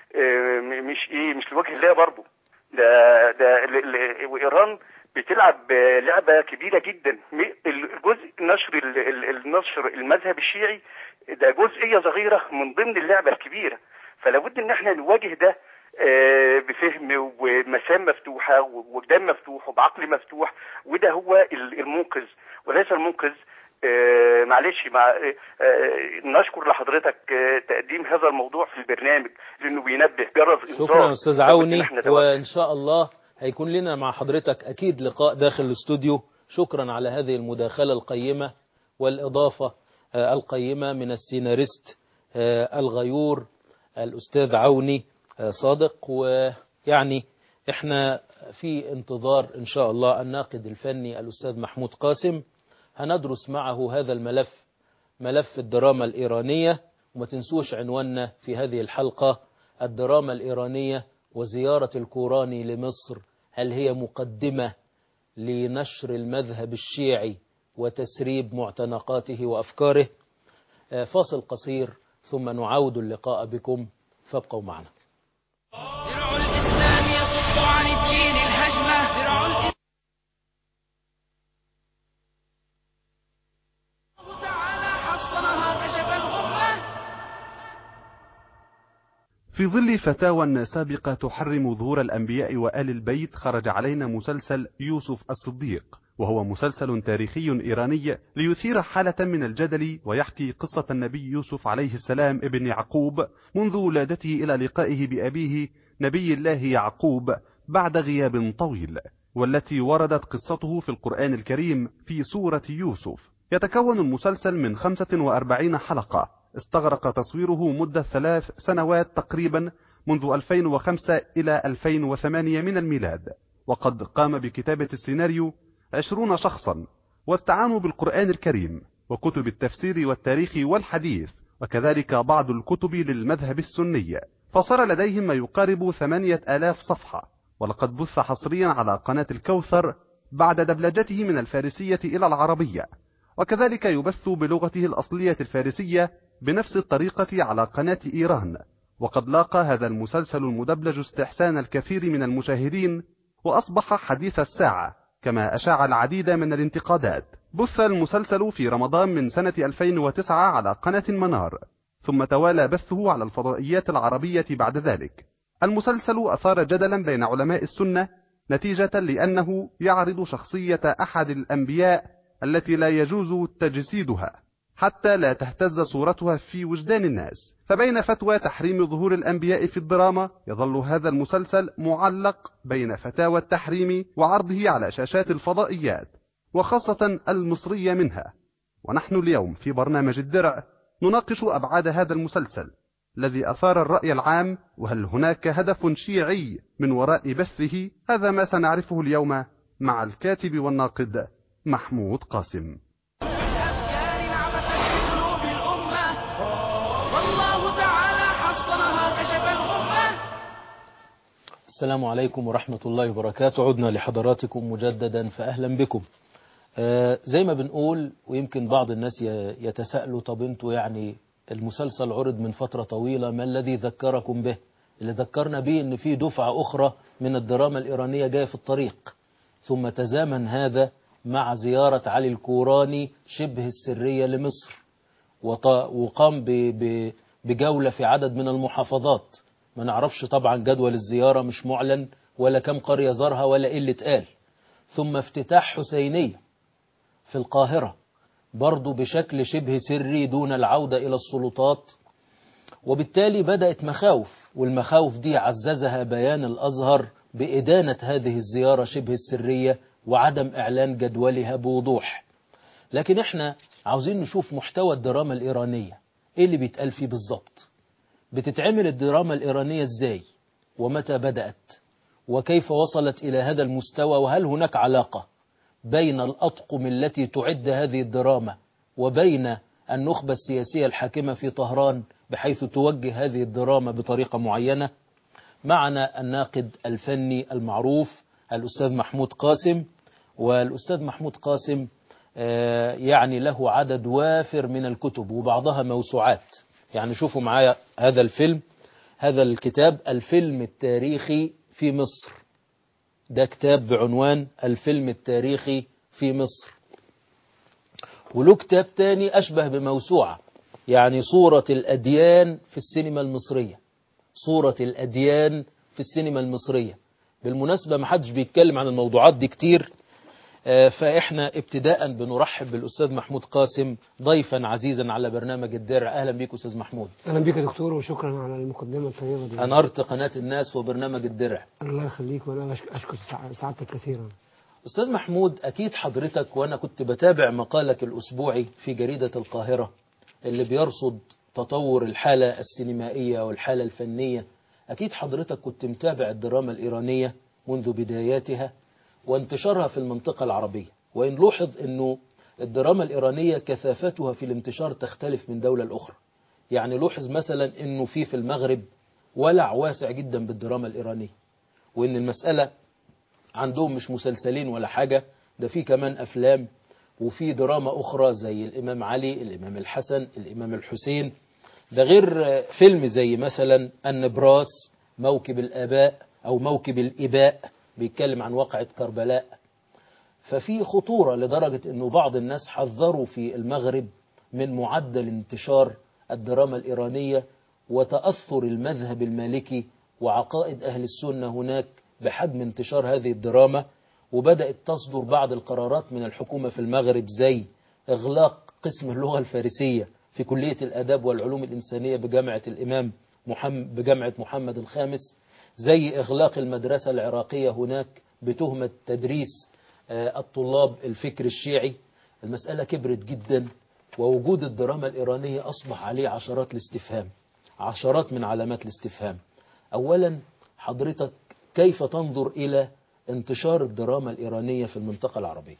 Speaker 2: آه مش ايه مش لوجه الله برضه ده ده ال- ال- وايران بتلعب لعبه كبيره جدا م- الجزء نشر ال- ال- النشر المذهب الشيعي ده جزئيه صغيره من ضمن اللعبه الكبيره فلابد ان احنا نواجه ده آه، بفهم ومسام مفتوحه ووجدان مفتوح وبعقل مفتوح وده هو ال- المنقذ وليس المنقذ آه، معلش مع آه، آه، نشكر لحضرتك آه، تقديم هذا الموضوع في البرنامج لانه بينبه جرس انذار
Speaker 1: شكرا أستاذ
Speaker 2: لابد إن
Speaker 1: عوني
Speaker 2: إحنا نتوجه.
Speaker 1: وإن شاء الله هيكون لنا مع حضرتك أكيد لقاء داخل الاستوديو شكرا على هذه المداخلة القيمة والإضافة آه، القيمة من السيناريست آه، الغيور الأستاذ عوني آه، صادق و يعني احنا في انتظار ان شاء الله الناقد الفني الاستاذ محمود قاسم هندرس معه هذا الملف ملف الدراما الإيرانية وما تنسوش عنواننا في هذه الحلقة الدراما الإيرانية وزيارة الكوراني لمصر هل هي مقدمة لنشر المذهب الشيعي وتسريب معتنقاته وأفكاره فاصل قصير ثم نعود اللقاء بكم فابقوا معنا
Speaker 3: درع الإسلام يصد عن الدين الهجمة درع الإسلام الله تعالى حصنها كشف الغمة
Speaker 4: في ظل فتاوى سابقة تحرم ظهور الأنبياء وآل البيت خرج علينا مسلسل يوسف الصديق وهو مسلسل تاريخي إيراني ليثير حالة من الجدل ويحكي قصة النبي يوسف عليه السلام ابن يعقوب منذ ولادته إلى لقائه بأبيه نبي الله يعقوب بعد غياب طويل والتي وردت قصته في القرآن الكريم في سورة يوسف يتكون المسلسل من 45 حلقة استغرق تصويره مدة ثلاث سنوات تقريبا منذ 2005 إلى 2008 من الميلاد وقد قام بكتابة السيناريو عشرون شخصا واستعانوا بالقرآن الكريم وكتب التفسير والتاريخ والحديث وكذلك بعض الكتب للمذهب السني فصار لديهم ما يقارب ثمانية آلاف صفحة ولقد بث حصريا على قناة الكوثر بعد دبلجته من الفارسية إلى العربية وكذلك يبث بلغته الأصلية الفارسية بنفس الطريقة على قناة إيران وقد لاقى هذا المسلسل المدبلج استحسان الكثير من المشاهدين وأصبح حديث الساعة كما أشاع العديد من الانتقادات بث المسلسل في رمضان من سنة 2009 على قناة منار ثم توالى بثه على الفضائيات العربية بعد ذلك المسلسل أثار جدلا بين علماء السنة نتيجة لأنه يعرض شخصية أحد الأنبياء التي لا يجوز تجسيدها حتى لا تهتز صورتها في وجدان الناس فبين فتوى تحريم ظهور الأنبياء في الدراما يظل هذا المسلسل معلق بين فتاوى التحريم وعرضه على شاشات الفضائيات وخاصة المصرية منها ونحن اليوم في برنامج الدرع نناقش أبعاد هذا المسلسل الذي أثار الرأي العام وهل هناك هدف شيعي من وراء بثه هذا ما سنعرفه اليوم مع الكاتب والناقد محمود قاسم
Speaker 3: الأفكار عبثت بقلوب الأمة والله تعالى حصنها كشف الغمة
Speaker 1: السلام عليكم ورحمة الله وبركاته عدنا لحضراتكم مجددا فأهلا بكم آه، زي ما بنقول ويمكن بعض الناس ي- يتساءلوا طب انتوا يعني المسلسل عرض من فترة طويلة ما الذي ذكركم به اللي ذكرنا به ان في دفعة اخرى من الدراما الايرانية جاية في الطريق ثم تزامن هذا مع زيارة علي الكوراني شبه السرية لمصر وط- وقام ب- ب- بجولة في عدد من المحافظات ما نعرفش طبعا جدول الزيارة مش معلن ولا كم قرية زارها ولا ايه اللي اتقال ثم افتتاح حسينية في القاهرة برضو بشكل شبه سري دون العودة إلى السلطات وبالتالي بدأت مخاوف والمخاوف دي عززها بيان الأزهر بإدانة هذه الزيارة شبه السرية وعدم إعلان جدولها بوضوح لكن احنا عاوزين نشوف محتوى الدراما الإيرانية ايه اللي بيتقال فيه بالظبط بتتعمل الدراما الإيرانية ازاي ومتى بدأت وكيف وصلت إلى هذا المستوى وهل هناك علاقة بين الأطقم التي تعد هذه الدراما وبين النخبة السياسية الحاكمة في طهران بحيث توجه هذه الدراما بطريقة معينة معنا الناقد الفني المعروف الأستاذ محمود قاسم والأستاذ محمود قاسم آه، يعني له عدد وافر من الكتب وبعضها موسوعات يعني شوفوا معايا هذا الفيلم هذا الكتاب الفيلم التاريخي في مصر ده كتاب بعنوان الفيلم التاريخي في مصر وله كتاب تاني أشبه بموسوعة يعني صورة الأديان في السينما المصرية صورة الأديان في السينما المصرية بالمناسبة ما حدش بيتكلم عن الموضوعات دي كتير آه، فإحنا ابتداء بنرحب بالأستاذ محمود قاسم ضيفا عزيزا على برنامج الدرع أهلا بيك أستاذ محمود
Speaker 5: اهلا بك يا دكتور وشكرا على المقدمه الطيبه دي
Speaker 1: أنرت قناة الناس وبرنامج الدرع
Speaker 5: الله يخليك وانا أشك- اشكر سع- سعادتك كثيرا
Speaker 1: أستاذ محمود أكيد حضرتك وأنا كنت بتابع مقالك الأسبوعي في جريدة القاهرة اللي بيرصد تطور الحالة السينمائية والحالة الفنية أكيد حضرتك كنت متابع الدراما الإيرانية منذ بداياتها وانتشارها في المنطقة العربية وإن لوحظ أنه الدراما الإيرانية كثافتها في الانتشار تختلف من دولة لأخرى يعني لوحظ مثلا أنه في في المغرب ولع واسع جدا بالدراما الإيرانية وأن المسألة عندهم مش مسلسلين ولا حاجة ده في كمان أفلام وفي دراما أخرى زي الإمام علي الإمام الحسن الإمام الحسين ده غير فيلم زي مثلا النبراس موكب الآباء أو موكب الإباء بيتكلم عن واقعة كربلاء ففي خطورة لدرجة أنه بعض الناس حذروا في المغرب من معدل انتشار الدراما الإيرانية وتأثر المذهب المالكي وعقائد أهل السنة هناك بحجم انتشار هذه الدراما وبدأت تصدر بعض القرارات من الحكومة في المغرب زي إغلاق قسم اللغة الفارسية في كلية الآداب والعلوم الإنسانية بجامعة الإمام محمد بجامعة محمد الخامس زي إغلاق المدرسة العراقية هناك بتهمة تدريس آه، الطلاب الفكر الشيعي المسألة كبرت جدا ووجود الدراما الإيرانية أصبح عليه عشرات الاستفهام عشرات من علامات الاستفهام أولا حضرتك كيف تنظر إلى انتشار الدراما الإيرانية في المنطقة العربية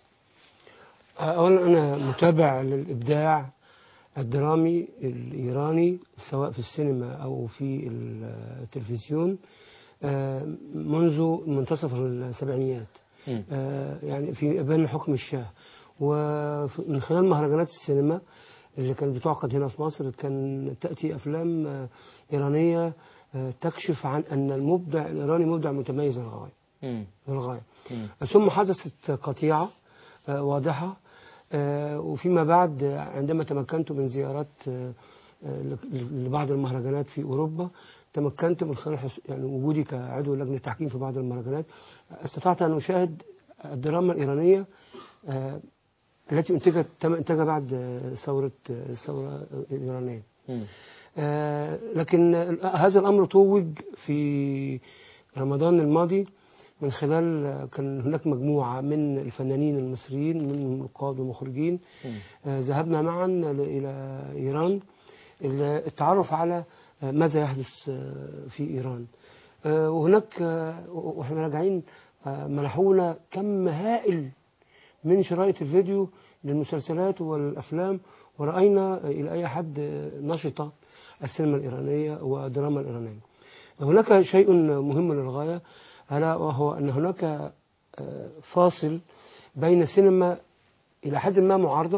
Speaker 5: أولا أنا متابع للإبداع الدرامي الإيراني سواء في السينما أو في التلفزيون آه، منذ منتصف السبعينيات
Speaker 1: مم.
Speaker 5: آه، يعني في بين حكم الشاه ومن خلال مهرجانات السينما اللي كانت بتعقد هنا في مصر كان تأتي أفلام آه، إيرانية آه، تكشف عن أن المبدع الإيراني مبدع متميز للغاية
Speaker 1: مم.
Speaker 5: للغاية
Speaker 1: مم.
Speaker 5: ثم حدثت قطيعة آه، واضحة آه، وفيما بعد آه، عندما تمكنت من زيارات آه، آه، ل- لبعض المهرجانات في أوروبا تمكنت من خلال حس- يعني وجودي كعضو لجنة تحكيم في بعض المهرجانات استطعت أن أشاهد الدراما الإيرانية آه، التي انتجت تم إنتاجها بعد آه، ثورة آه، الثورة الإيرانية
Speaker 1: مم.
Speaker 5: آه، لكن هذا الأمر توج في رمضان الماضي من خلال آه، كان هناك مجموعة من الفنانين المصريين من نقاد ومخرجين
Speaker 1: مم.
Speaker 5: آه، ذهبنا معا ل- إلى إيران للتعرف على آه، ماذا يحدث آه، في إيران آه، وهناك آه، واحنا راجعين آه، منحونا كم هائل من شرايط الفيديو للمسلسلات والأفلام ورأينا آه، إلى أي حد آه، نشطة السينما الإيرانية والدراما الإيرانية هناك شيء مهم للغاية ألا وهو أن هناك آه، فاصل بين سينما إلى حد ما معارضة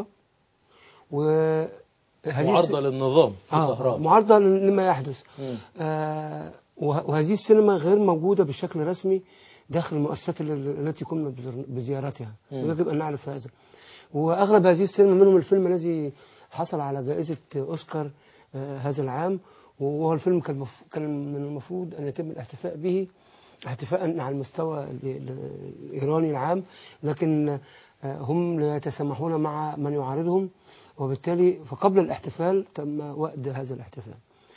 Speaker 5: وهذه
Speaker 1: معارضة للنظام في
Speaker 5: آه
Speaker 1: طهران
Speaker 5: معارضة لما يحدث
Speaker 1: مم.
Speaker 5: آه وه- وهذه السينما غير موجودة بشكل رسمي داخل المؤسسات ال- التي قمنا بزر- بزيارتها
Speaker 1: مم.
Speaker 5: ويجب أن نعرف هذا وأغلب هذه السينما منهم الفيلم الذي حصل على جائزة أوسكار آه هذا العام وهو الفيلم كان مف- كان من المفروض أن يتم الاحتفاء به احتفاء على المستوى ال- ال- الإيراني العام لكن آه، هم لا يتسامحون مع من يعارضهم وبالتالي فقبل الاحتفال تم وأد هذا الاحتفال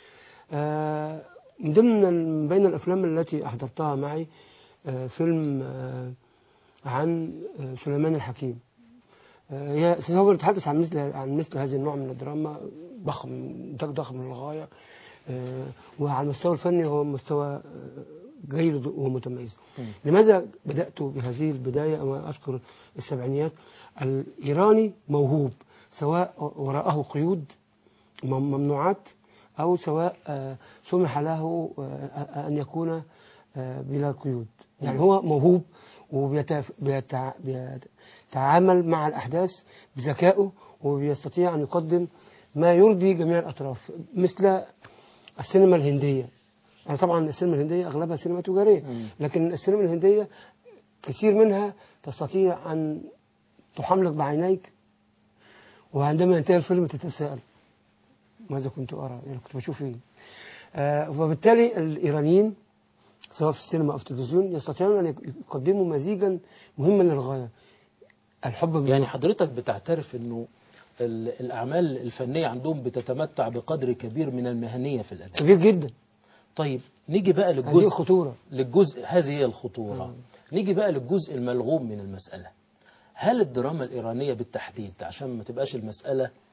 Speaker 5: آه، من ضمن ال- من بين الأفلام التي أحضرتها معي آه، فيلم آه، عن آه، سليمان الحكيم آه، هي سوف نتحدث عن مثل عن مثل هذا النوع من الدراما ضخم إنتاج ضخم للغاية آه، وعلى المستوى الفني هو مستوى آه، جيد ومتميز
Speaker 1: مم.
Speaker 5: لماذا بدأت بهذه البداية أو أذكر السبعينيات الإيراني موهوب سواء وراءه قيود مم- ممنوعات أو سواء آه، سمح له آه، أن يكون آه، بلا قيود يعني هو موهوب وبيتعامل مع الأحداث بذكائه وبيستطيع أن يقدم ما يرضي جميع الأطراف مثل السينما الهندية يعني طبعا السينما الهندية أغلبها سينما تجارية
Speaker 1: مم.
Speaker 5: لكن السينما الهندية كثير منها تستطيع أن تحملك بعينيك وعندما ينتهي الفيلم تتساءل ماذا كنت أرى يعني كنت بشوف إيه آه وبالتالي الإيرانيين سواء في السينما أو في التلفزيون يستطيعون أن يقدموا مزيجا مهما للغاية الحب بالله.
Speaker 1: يعني حضرتك بتعترف انه ال- الاعمال الفنيه عندهم بتتمتع بقدر كبير من المهنيه في الاداء
Speaker 5: كبير جدا
Speaker 1: طيب نيجي بقى
Speaker 5: هذه
Speaker 1: للجزء
Speaker 5: الخطورة
Speaker 1: للجزء هذه هي الخطوره
Speaker 5: آه.
Speaker 1: نيجي بقى للجزء الملغوم من المساله هل الدراما الايرانيه بالتحديد عشان ما تبقاش المساله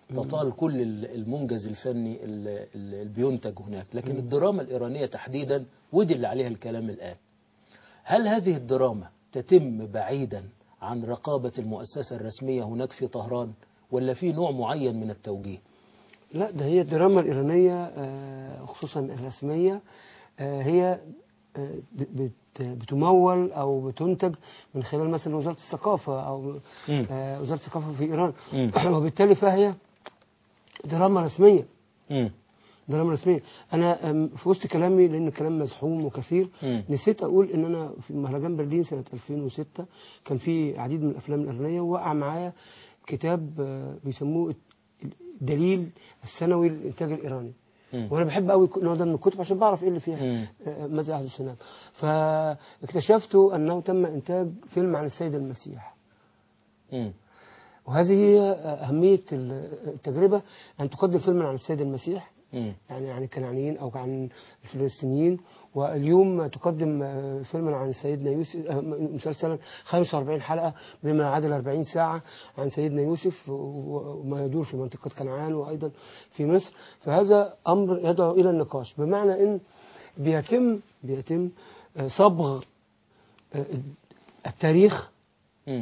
Speaker 1: تطال كل ال- المنجز الفني ال- ال- اللي بينتج هناك لكن الدراما الإيرانية تحديدا ودي اللي عليها الكلام الآن هل هذه الدراما تتم بعيدا عن رقابة المؤسسة الرسمية هناك في طهران ولا في نوع معين من التوجيه
Speaker 5: لا ده هي الدراما الإيرانية آه، خصوصا الرسمية آه، هي آه، ب- بت- بتمول أو بتنتج من خلال مثلا وزارة الثقافة أو
Speaker 1: مم.
Speaker 5: آه، وزارة الثقافة في إيران
Speaker 1: مم.
Speaker 5: وبالتالي فهي دراما رسمية
Speaker 1: مم.
Speaker 5: دراما رسمية أنا أم، في وسط كلامي لأن الكلام مزحوم وكثير
Speaker 1: مم.
Speaker 5: نسيت أقول إن أنا في مهرجان برلين سنة 2006 كان في عديد من الأفلام الإيرانية وقع معايا كتاب آه، بيسموه الدليل السنوي للإنتاج الإيراني
Speaker 1: مم.
Speaker 5: وانا بحب قوي النوع ده من الكتب عشان بعرف ايه اللي فيها
Speaker 1: مم.
Speaker 5: آه، ماذا يحدث هناك فاكتشفت انه تم انتاج فيلم عن السيد المسيح
Speaker 1: مم.
Speaker 5: وهذه هي اهميه التجربه ان تقدم فيلما عن السيد المسيح
Speaker 1: مم.
Speaker 5: يعني عن الكنعانيين او عن الفلسطينيين واليوم تقدم آه، فيلما عن سيدنا يوسف آه، مسلسلا 45 حلقه بما يعادل 40 ساعه عن سيدنا يوسف و- وما يدور في منطقه كنعان وايضا في مصر فهذا امر يدعو الى النقاش بمعنى ان بيتم بيتم آه، صبغ آه، التاريخ
Speaker 1: مم.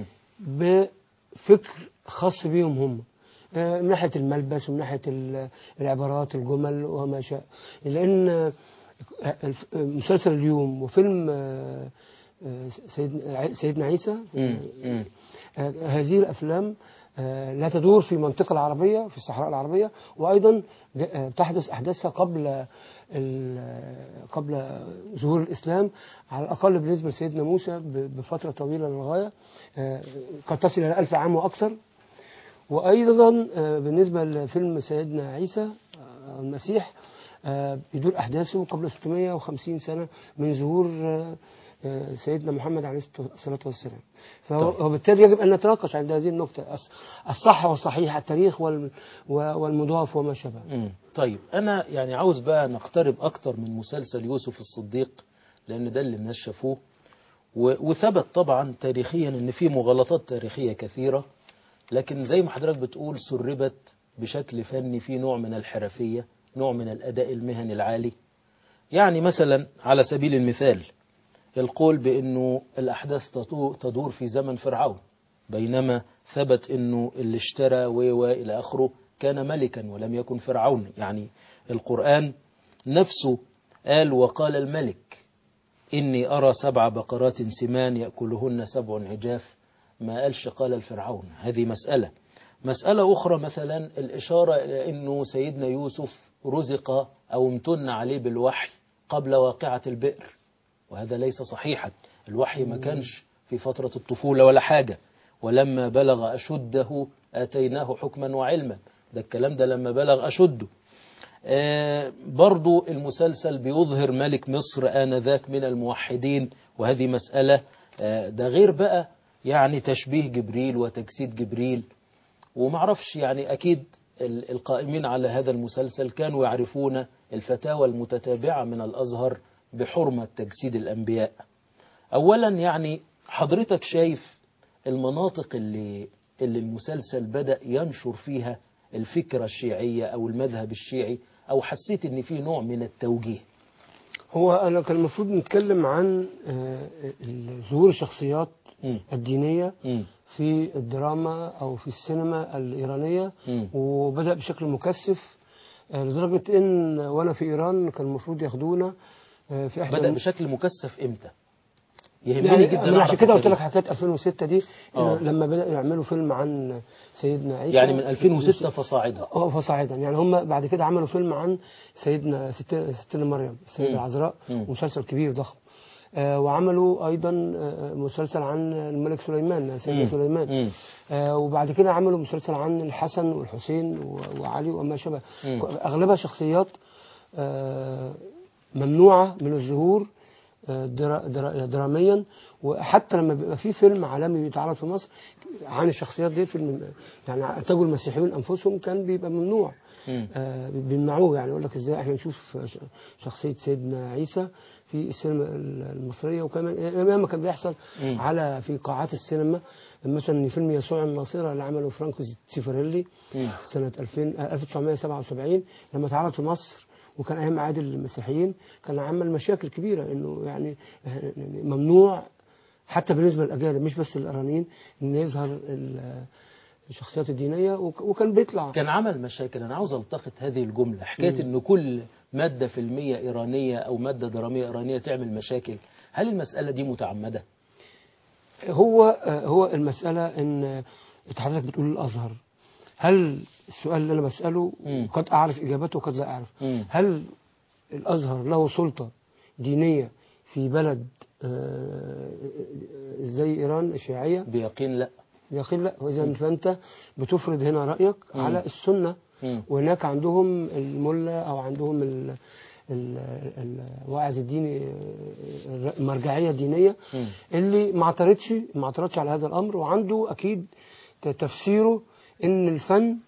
Speaker 5: بفكر خاص بيهم هم آه، من ناحية الملبس ومن ناحية ال- العبارات الجمل وما شاء لأن آه، الف- آه، مسلسل اليوم وفيلم آه، آه، سيدنا سيدنا عيسى
Speaker 1: مم. مم.
Speaker 5: آه، هذه الأفلام آه، لا تدور في المنطقة العربية في الصحراء العربية وأيضا ج- آه، تحدث أحداثها قبل ال- قبل ظهور الإسلام على الأقل بالنسبة لسيدنا موسى ب- بفترة طويلة للغاية آه، قد تصل إلى ألف عام وأكثر وأيضا آه، بالنسبة لفيلم سيدنا عيسى آه، المسيح آه، بيدور أحداثه قبل 650 سنة من ظهور آه، آه، سيدنا محمد عليه الصلاة والسلام فهو-
Speaker 1: طيب.
Speaker 5: وبالتالي يجب أن نتناقش عند هذه النقطة الص- الصح والصحيح التاريخ وال- و- والمضاف وما شابه
Speaker 1: مم. طيب أنا يعني عاوز بقى نقترب أكتر من مسلسل يوسف الصديق لأن ده اللي الناس شافوه و- وثبت طبعا تاريخيا أن في مغالطات تاريخية كثيرة لكن زي ما حضرتك بتقول سربت بشكل فني في نوع من الحرفية نوع من الأداء المهني العالي يعني مثلا على سبيل المثال القول بأنه الأحداث تطو- تدور في زمن فرعون بينما ثبت أنه اللي اشترى و و إلى آخره كان ملكا ولم يكن فرعون يعني القرآن نفسه قال وقال الملك إني أرى سبع بقرات سمان يأكلهن سبع عجاف ما قالش قال الفرعون هذه مسألة مسألة أخرى مثلا الإشارة إلى أنه سيدنا يوسف رزق أو امتن عليه بالوحي قبل واقعة البئر وهذا ليس صحيحا الوحي ما كانش في فترة الطفولة ولا حاجة ولما بلغ أشده آتيناه حكما وعلما ده الكلام ده لما بلغ أشده آه، برضو المسلسل بيظهر ملك مصر آنذاك من الموحدين وهذه مسألة آه، ده غير بقى يعني تشبيه جبريل وتجسيد جبريل ومعرفش يعني أكيد ال- القائمين على هذا المسلسل كانوا يعرفون الفتاوى المتتابعة من الأزهر بحرمة تجسيد الأنبياء أولا يعني حضرتك شايف المناطق اللي, اللي المسلسل بدأ ينشر فيها الفكرة الشيعية أو المذهب الشيعي أو حسيت إن في نوع من التوجيه
Speaker 5: هو أنا كان المفروض نتكلم عن آه، ال- ظهور الشخصيات
Speaker 1: مم.
Speaker 5: الدينية
Speaker 1: مم.
Speaker 5: في الدراما أو في السينما الإيرانية
Speaker 1: مم.
Speaker 5: وبدأ بشكل مكثف آه، لدرجة إن وأنا في إيران كان المفروض ياخدونا آه، في إحدى
Speaker 1: بدأ
Speaker 5: الم-
Speaker 1: بشكل مكثف إمتى يهمني
Speaker 5: يعني
Speaker 1: جدا
Speaker 5: أنا عشان
Speaker 1: أعرف
Speaker 5: كده قلت لك
Speaker 1: التاريخ.
Speaker 5: حكايه 2006 دي
Speaker 1: آه.
Speaker 5: إنه لما بدأوا يعملوا فيلم عن سيدنا عيسى
Speaker 1: يعني من 2006 فصاعدا
Speaker 5: اه فصاعدا يعني هم بعد كده عملوا فيلم عن سيدنا ست- ستنا مريم السيدة
Speaker 1: مم.
Speaker 5: العذراء
Speaker 1: مم.
Speaker 5: مسلسل كبير ضخم آه وعملوا ايضا آه، مسلسل عن الملك سليمان سيدنا
Speaker 1: مم.
Speaker 5: سليمان
Speaker 1: مم.
Speaker 5: آه وبعد كده عملوا مسلسل عن الحسن والحسين و- وعلي وما شابه
Speaker 1: مم.
Speaker 5: اغلبها شخصيات آه ممنوعه من الظهور آه، درا- درا- دراميا وحتى لما بيبقى في فيلم عالمي بيتعرض في مصر عن الشخصيات دي فيلم يعني انتجوا المسيحيون انفسهم كان بيبقى ممنوع
Speaker 1: مم.
Speaker 5: آه، بيمنعوه يعني يقول لك ازاي احنا نشوف ش- شخصيه سيدنا عيسى في السينما المصريه وكمان ياما كان بيحصل
Speaker 1: مم.
Speaker 5: على في قاعات السينما مثلا فيلم يسوع الناصره اللي عمله فرانكو سيفريلي
Speaker 1: مم.
Speaker 5: سنه 2000 آه، 1977 لما اتعرض في مصر وكان ايام عيد المسيحيين كان عمل مشاكل كبيره انه يعني ممنوع حتى بالنسبه للاجانب مش بس الايرانيين ان يظهر ال- الشخصيات الدينيه وك- وكان بيطلع
Speaker 1: كان عمل مشاكل انا عاوز التقط هذه الجمله حكايه ان كل ماده فيلميه ايرانيه او ماده دراميه ايرانيه تعمل مشاكل هل المساله دي متعمده
Speaker 5: هو هو المسألة إن أنت حضرتك بتقول الأزهر هل السؤال اللي أنا بسأله
Speaker 1: مم.
Speaker 5: قد أعرف إجابته وقد لا أعرف
Speaker 1: مم.
Speaker 5: هل الأزهر له سلطة دينية في بلد آه، زي إيران الشيعية
Speaker 1: بيقين لا
Speaker 5: يقين لا وإذا فأنت بتفرض هنا رأيك
Speaker 1: مم.
Speaker 5: على السنة
Speaker 1: مم.
Speaker 5: وهناك عندهم الملة أو عندهم ال- ال- الواعظ الديني آه، المرجعية الدينية
Speaker 1: مم.
Speaker 5: اللي ما اعترضش ما اعترضش على هذا الامر وعنده اكيد ت- تفسيره ان الفن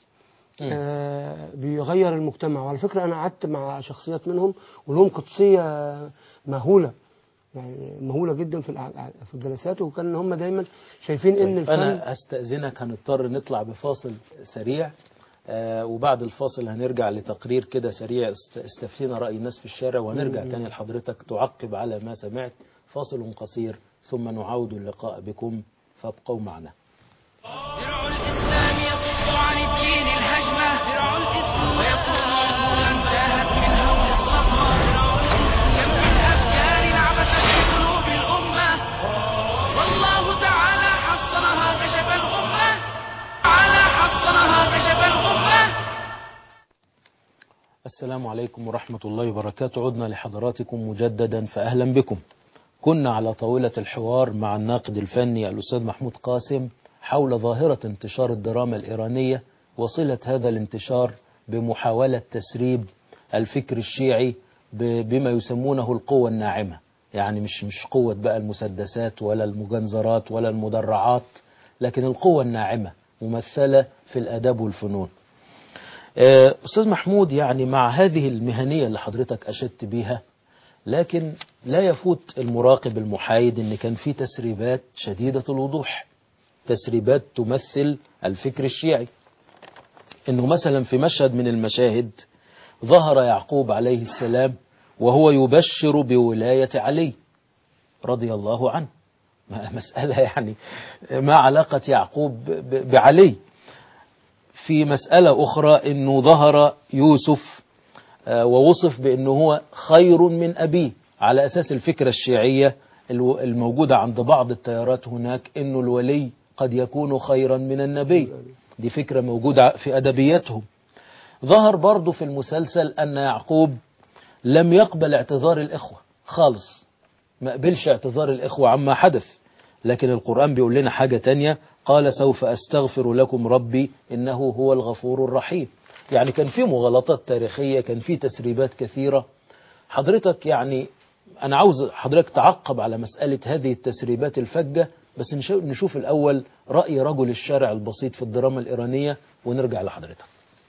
Speaker 5: آه بيغير المجتمع وعلى فكره انا قعدت مع شخصيات منهم ولهم قدسيه مهوله يعني مهوله جدا في الع- في الجلسات وكان هم دايما شايفين ان الفن
Speaker 1: انا استاذنك هنضطر نطلع بفاصل سريع آه وبعد الفاصل هنرجع لتقرير كده سريع است- استفتينا راي الناس في الشارع وهنرجع تاني لحضرتك تعقب على ما سمعت فاصل قصير ثم نعود اللقاء بكم فابقوا معنا
Speaker 3: درع الإسلام يصد عن الدين الهجمة درع الإسلام ويصد عقولا تاهت من هول الصدمة درع الإسلام كم من أفكار عبثت في قلوب الأمة والله تعالى حصنها كشف الأمة تعالى حصنها كشف الأمة
Speaker 1: السلام عليكم ورحمة الله وبركاته عدنا لحضراتكم مجددا فأهلا بكم كنا على طاولة الحوار مع الناقد الفني الأستاذ محمود قاسم حول ظاهرة انتشار الدراما الإيرانية وصلة هذا الانتشار بمحاولة تسريب الفكر الشيعي ب- بما يسمونه القوة الناعمة يعني مش مش قوة بقى المسدسات ولا المجنزرات ولا المدرعات لكن القوة الناعمة ممثلة في الآداب والفنون آه، أستاذ محمود يعني مع هذه المهنية اللي حضرتك أشدت بيها لكن لا يفوت المراقب المحايد ان كان في تسريبات شديدة الوضوح تسريبات تمثل الفكر الشيعي انه مثلا في مشهد من المشاهد ظهر يعقوب عليه السلام وهو يبشر بولاية علي رضي الله عنه ما- مسألة يعني ما علاقة يعقوب ب- بعلي في مسألة أخرى أنه ظهر يوسف آه، ووصف بأنه هو خير من أبيه على أساس الفكرة الشيعية الو- الموجودة عند بعض التيارات هناك أنه الولي قد يكون خيرا من النبي دي فكرة موجودة في أدبياتهم ظهر برضو في المسلسل أن يعقوب لم يقبل اعتذار الإخوة خالص ما قبلش اعتذار الإخوة عما حدث لكن القرآن بيقول لنا حاجة تانية قال سوف أستغفر لكم ربي إنه هو الغفور الرحيم يعني كان في مغالطات تاريخية كان في تسريبات كثيرة حضرتك يعني أنا عاوز حضرتك تعقب على مسألة هذه التسريبات الفجة بس نشوف- نشوف الأول رأي رجل الشارع البسيط في الدراما الإيرانية ونرجع لحضرتك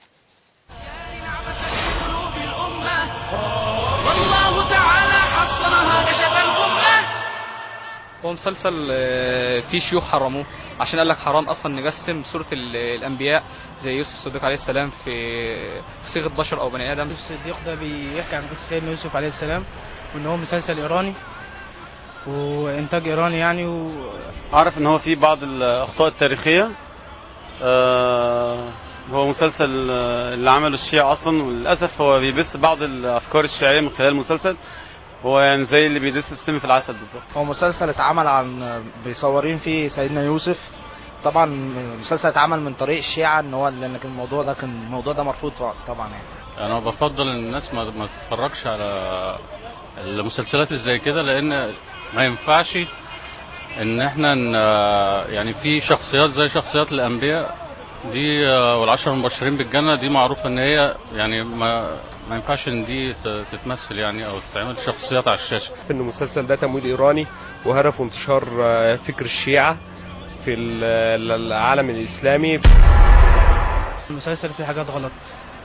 Speaker 3: عبثت في قلوب الأمة والله تعالى حصنها كشف الأمة
Speaker 6: هو مسلسل آه، فيه شيوخ حرموه عشان قال لك حرام اصلا نجسم صوره ال- الانبياء زي يوسف الصديق عليه السلام في في صيغه بشر او بني ادم
Speaker 7: يوسف الصديق ده بيحكي عن قصة سيدنا يوسف عليه السلام وان هو مسلسل ايراني وانتاج ايراني يعني و...
Speaker 8: اعرف ان هو في بعض الاخطاء التاريخيه آه، هو مسلسل آه، اللي عمله الشيعة اصلا وللاسف هو بيبث بعض الافكار الشيعيه من خلال المسلسل هو يعني زي اللي بيدس السم في العسل بالظبط
Speaker 9: هو مسلسل اتعمل عن بيصورين فيه سيدنا يوسف طبعا المسلسل اتعمل من طريق الشيعة ان هو لان كان الموضوع ده كان الموضوع ده مرفوض طبعا يعني
Speaker 10: انا بفضل ان الناس ما, ما تتفرجش على المسلسلات اللي زي كده لان ما ينفعش ان احنا ن- يعني في شخصيات زي شخصيات الانبياء دي آه، والعشر المبشرين بالجنه دي معروفه ان هي يعني ما ما ينفعش ان دي ت- تتمثل يعني او تتعمل شخصيات على الشاشه
Speaker 11: ان المسلسل ده تمويل ايراني وهدفه انتشار آه، فكر الشيعة في ال- العالم الاسلامي
Speaker 7: المسلسل فيه حاجات غلط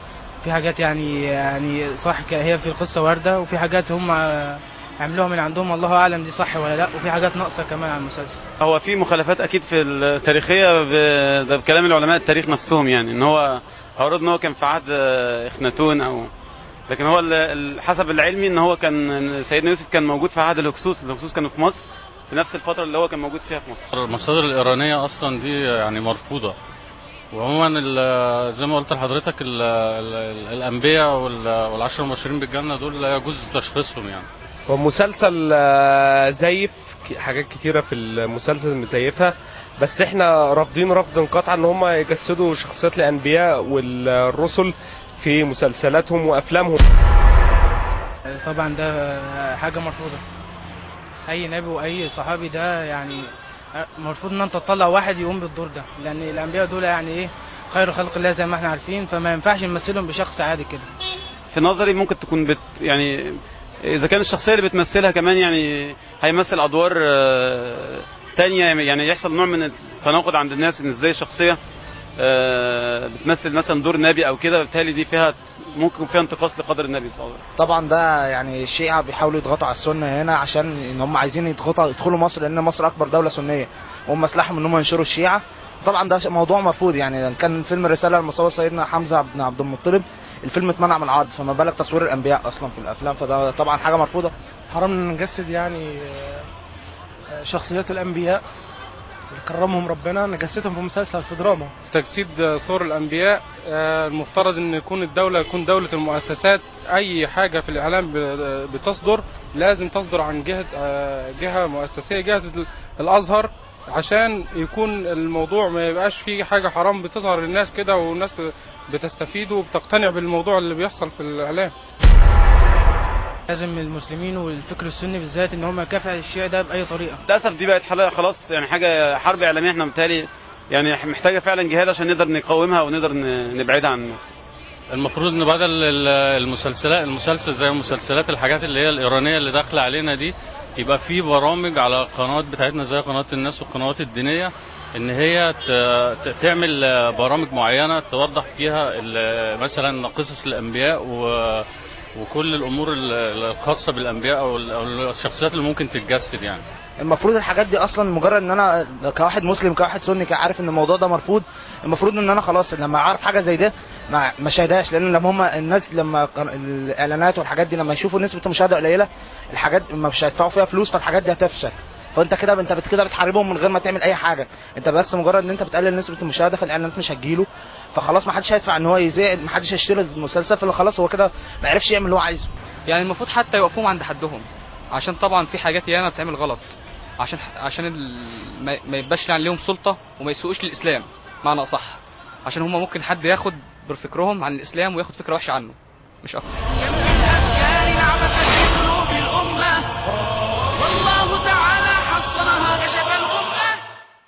Speaker 7: في حاجات يعني يعني صح ك- هي في القصه وارده وفي حاجات هم عملوها من عندهم الله اعلم دي صح ولا لا وفي حاجات ناقصه كمان على المسلسل
Speaker 8: هو في مخالفات اكيد في التاريخيه ب- ده بكلام العلماء التاريخ نفسهم يعني ان هو اورد ان هو كان في عهد آه، اخناتون او لكن هو ال- ال- حسب العلمي ان هو كان إن سيدنا يوسف كان موجود في عهد الهكسوس الهكسوس كانوا في مصر في نفس الفتره اللي هو كان موجود فيها في مصر
Speaker 10: المصادر الإيرانية أصلا دي يعني مرفوضة وعموما ال- زي ما قلت لحضرتك ال- ال- الأنبياء وال- والعشر المبشرين بالجنة دول لا يجوز تشخيصهم يعني
Speaker 11: هو مسلسل آه، زيف ك- حاجات كتيرة في المسلسل مزيفها بس احنا رافضين رفض قاطع ان هم يجسدوا شخصيات الانبياء والرسل في مسلسلاتهم وافلامهم
Speaker 7: طبعا ده حاجه مرفوضه اي نبي واي صحابي ده يعني مرفوض ان انت تطلع واحد يقوم بالدور ده لان الانبياء دول يعني ايه خير خلق الله زي ما احنا عارفين فما ينفعش نمثلهم بشخص عادي كده
Speaker 8: في نظري ممكن تكون بت يعني اذا كان الشخصيه اللي بتمثلها كمان يعني هيمثل ادوار آه، تانية يعني يحصل نوع من التناقض عند الناس ان ازاي شخصيه آه، بتمثل مثلا دور نبي او كده بالتالي دي فيها ممكن يكون فيها انتقاص لقدر النبي صلى الله عليه وسلم
Speaker 9: طبعا ده يعني الشيعة بيحاولوا يضغطوا على السنة هنا عشان ان هم عايزين يضغطوا يدخلوا مصر لان مصر اكبر دولة سنية هم سلاحهم ان هم ينشروا الشيعة طبعا ده موضوع مرفوض يعني كان فيلم الرسالة المصور سيدنا حمزة بن عبد المطلب الفيلم اتمنع من العرض فما بالك تصوير الانبياء اصلا في الافلام فده طبعا حاجة مرفوضة
Speaker 12: حرام ان نجسد يعني آه، شخصيات الانبياء اللي كرمهم ربنا نجسدهم في مسلسل في دراما
Speaker 13: تجسيد صور الانبياء آه، المفترض ان يكون الدوله يكون دوله المؤسسات اي حاجه في الاعلام ب- بتصدر لازم تصدر عن جهه آه، جهه مؤسسيه جهه ال- الازهر عشان يكون الموضوع ما يبقاش فيه حاجه حرام بتظهر للناس كده والناس بتستفيد وبتقتنع بالموضوع اللي بيحصل في الاعلام
Speaker 7: لازم المسلمين والفكر السني بالذات ان هم يكافحوا الشيعة ده باي طريقه
Speaker 8: للاسف دي بقت حلقه خلاص يعني حاجه حرب اعلاميه احنا بالتالي يعني محتاجه فعلا جهاد عشان نقدر نقاومها ونقدر ن- نبعدها عن الناس
Speaker 10: المفروض ان بدل ال- المسلسلات المسلسل زي المسلسلات الحاجات اللي هي الايرانيه اللي داخله علينا دي يبقى في برامج على القنوات بتاعتنا زي قناه الناس والقنوات الدينيه ان هي ت- ت- تعمل برامج معينه توضح فيها ال- مثلا قصص الانبياء و وكل الامور ال- الخاصه بالانبياء او ال- أو الشخصيات اللي ممكن تتجسد يعني
Speaker 9: المفروض الحاجات دي اصلا مجرد ان انا كواحد مسلم كواحد سني عارف ان الموضوع ده مرفوض المفروض ان انا خلاص لما اعرف حاجه زي ده ما ما شاهدهاش لان لما هم الناس لما كان- الاعلانات والحاجات دي لما يشوفوا نسبه المشاهده قليله الحاجات ما مش هيدفعوا فيها فلوس فالحاجات دي هتفشل فانت كده انت بت- كده بتحاربهم من غير ما تعمل اي حاجه انت بس مجرد ان انت بتقلل نسبه المشاهده فالاعلانات مش هتجيله فخلاص ما حدش هيدفع ان هو يذيع ما حدش هيشتري المسلسل فخلاص هو كده ما عرفش يعمل اللي هو عايزه
Speaker 6: يعني المفروض حتى يوقفوهم عند حدهم عشان طبعا في حاجات ياما بتعمل غلط عشان عشان ال... ما- ما يبقاش يعني ليهم سلطه وما يسوقوش للاسلام معنى اصح عشان هم ممكن حد ياخد بفكرهم عن الاسلام وياخد فكره وحشه عنه مش اكتر
Speaker 3: أفكار عبثت في قلوب الأمة والله تعالى حصرها كشف الغمة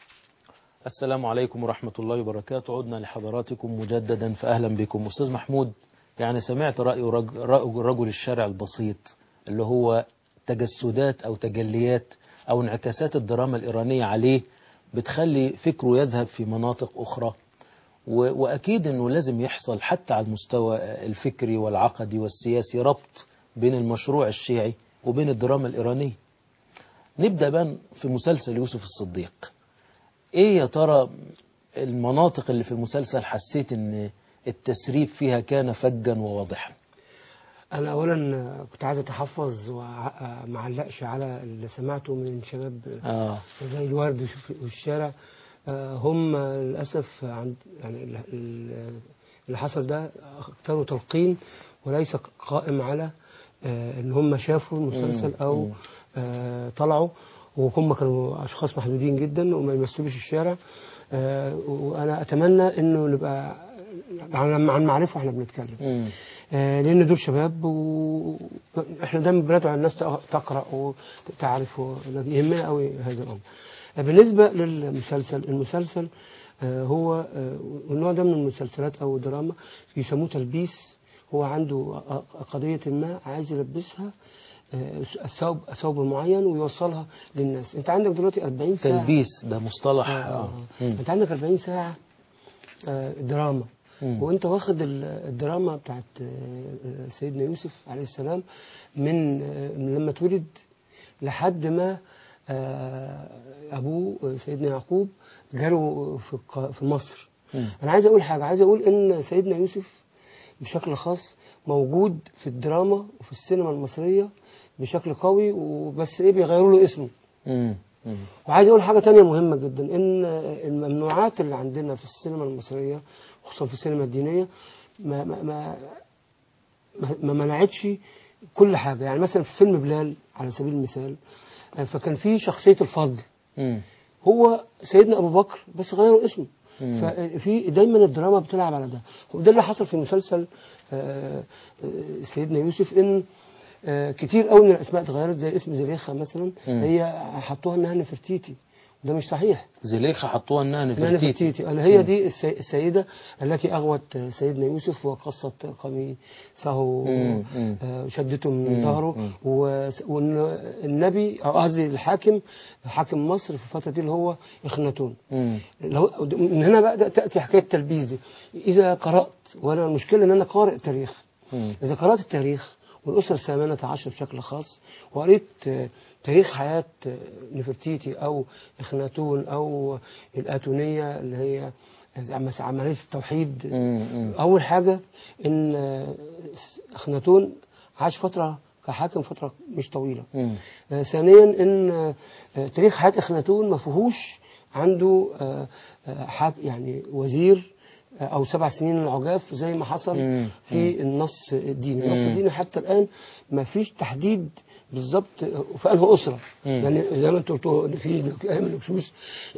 Speaker 1: السلام عليكم ورحمة الله وبركاته عدنا لحضراتكم مجددا فأهلا بكم أستاذ محمود يعني سمعت رأي رج- رأي رجل الشارع البسيط اللي هو تجسدات أو تجليات أو انعكاسات الدراما الإيرانية عليه بتخلي فكره يذهب في مناطق أخرى و- وأكيد أنه لازم يحصل حتى على المستوى الفكري والعقدي والسياسي ربط بين المشروع الشيعي وبين الدراما الإيرانية نبدأ بقى في مسلسل يوسف الصديق ايه يا ترى المناطق اللي في المسلسل حسيت ان التسريب فيها كان فجا وواضحا
Speaker 5: انا اولا كنت عايز اتحفظ وما علقش على اللي سمعته من شباب
Speaker 1: اه
Speaker 5: زي الورد وش- والشارع آه، هم للاسف عند يعني ال- ال- اللي حصل ده اختاروا تلقين وليس قائم على آه، ان هم شافوا المسلسل
Speaker 1: مم.
Speaker 5: او
Speaker 1: مم.
Speaker 5: آه، طلعوا وهم كانوا اشخاص محدودين جدا وما يمثلوش الشارع آه، وانا اتمنى انه نبقى عن عن معرفه احنا بنتكلم
Speaker 1: مم.
Speaker 5: آه، لان دول شباب واحنا دايما بندعو الناس تق- تقرا وتعرف و- يهمنا قوي هذا الامر آه، بالنسبه للمسلسل المسلسل آه، هو آه، النوع ده من المسلسلات او الدراما يسموه تلبيس هو عنده آه، قضيه ما عايز يلبسها آه، الثوب ثوب معين ويوصلها للناس انت عندك دلوقتي 40 ساعه
Speaker 1: تلبيس ده مصطلح
Speaker 5: آه،
Speaker 1: آه.
Speaker 5: آه.
Speaker 1: مم.
Speaker 5: انت عندك 40 ساعه آه، دراما
Speaker 1: مم.
Speaker 5: وانت واخد ال- الدراما بتاعت آه، سيدنا يوسف عليه السلام من آه، من لما اتولد لحد ما آه، ابوه آه، سيدنا يعقوب جاله في الق- في مصر
Speaker 1: مم.
Speaker 5: انا عايز اقول حاجه عايز اقول ان سيدنا يوسف بشكل خاص موجود في الدراما وفي السينما المصريه بشكل قوي وبس ايه بيغيروا له اسمه
Speaker 1: مم. مم.
Speaker 5: وعايز اقول حاجه تانية مهمه جدا ان الممنوعات اللي عندنا في السينما المصريه خصوصا في السينما الدينيه ما ما ما, ما, ما منعتش كل حاجه يعني مثلا في فيلم بلال على سبيل المثال آه، فكان في شخصيه الفضل
Speaker 1: مم.
Speaker 5: هو سيدنا ابو بكر بس غيروا اسمه
Speaker 1: مم.
Speaker 5: ففي دايما الدراما بتلعب على ده وده اللي حصل في مسلسل آه، آه، سيدنا يوسف ان آه، كتير قوي من الاسماء اتغيرت زي اسم زليخه مثلا
Speaker 1: مم.
Speaker 5: هي حطوها انها نفرتيتي وده مش صحيح
Speaker 1: زليخة حطوها انها
Speaker 5: انها
Speaker 1: نفرتيتي
Speaker 5: نفرتيتي اللي هي
Speaker 1: مم.
Speaker 5: دي السي- السيده التي اغوت سيدنا يوسف وقصت قميصه
Speaker 1: مم. مم.
Speaker 5: آه، شدته من
Speaker 1: مم.
Speaker 5: ظهره
Speaker 1: مم.
Speaker 5: و- وان النبي او قصدي الحاكم حاكم مصر في الفتره دي اللي هو اخناتون
Speaker 1: مم.
Speaker 5: لو من هنا بقى تاتي حكايه تلبيزي اذا قرات وانا المشكله ان انا قارئ تاريخ
Speaker 1: مم.
Speaker 5: إذا قرأت التاريخ والأسرة الثامنة عشر بشكل خاص وقريت آه، تاريخ حياة آه، نفرتيتي أو إخناتون أو الآتونية اللي هي عم- عملية التوحيد
Speaker 1: مم.
Speaker 5: أول حاجة إن آه، إخناتون عاش فترة كحاكم فترة مش طويلة
Speaker 1: مم.
Speaker 5: آه، ثانيا ان آه، آه، تاريخ حياه اخناتون ما فيهوش عنده آه، آه، حاك يعني وزير آه، او سبع سنين العجاف زي ما حصل
Speaker 1: مم.
Speaker 5: في النص الديني النص
Speaker 1: مم.
Speaker 5: الديني حتى الان ما فيش تحديد بالظبط آه، في انه اسره
Speaker 1: مم.
Speaker 5: يعني زي ما انتوا قلتوا إن في ايام الهكسوس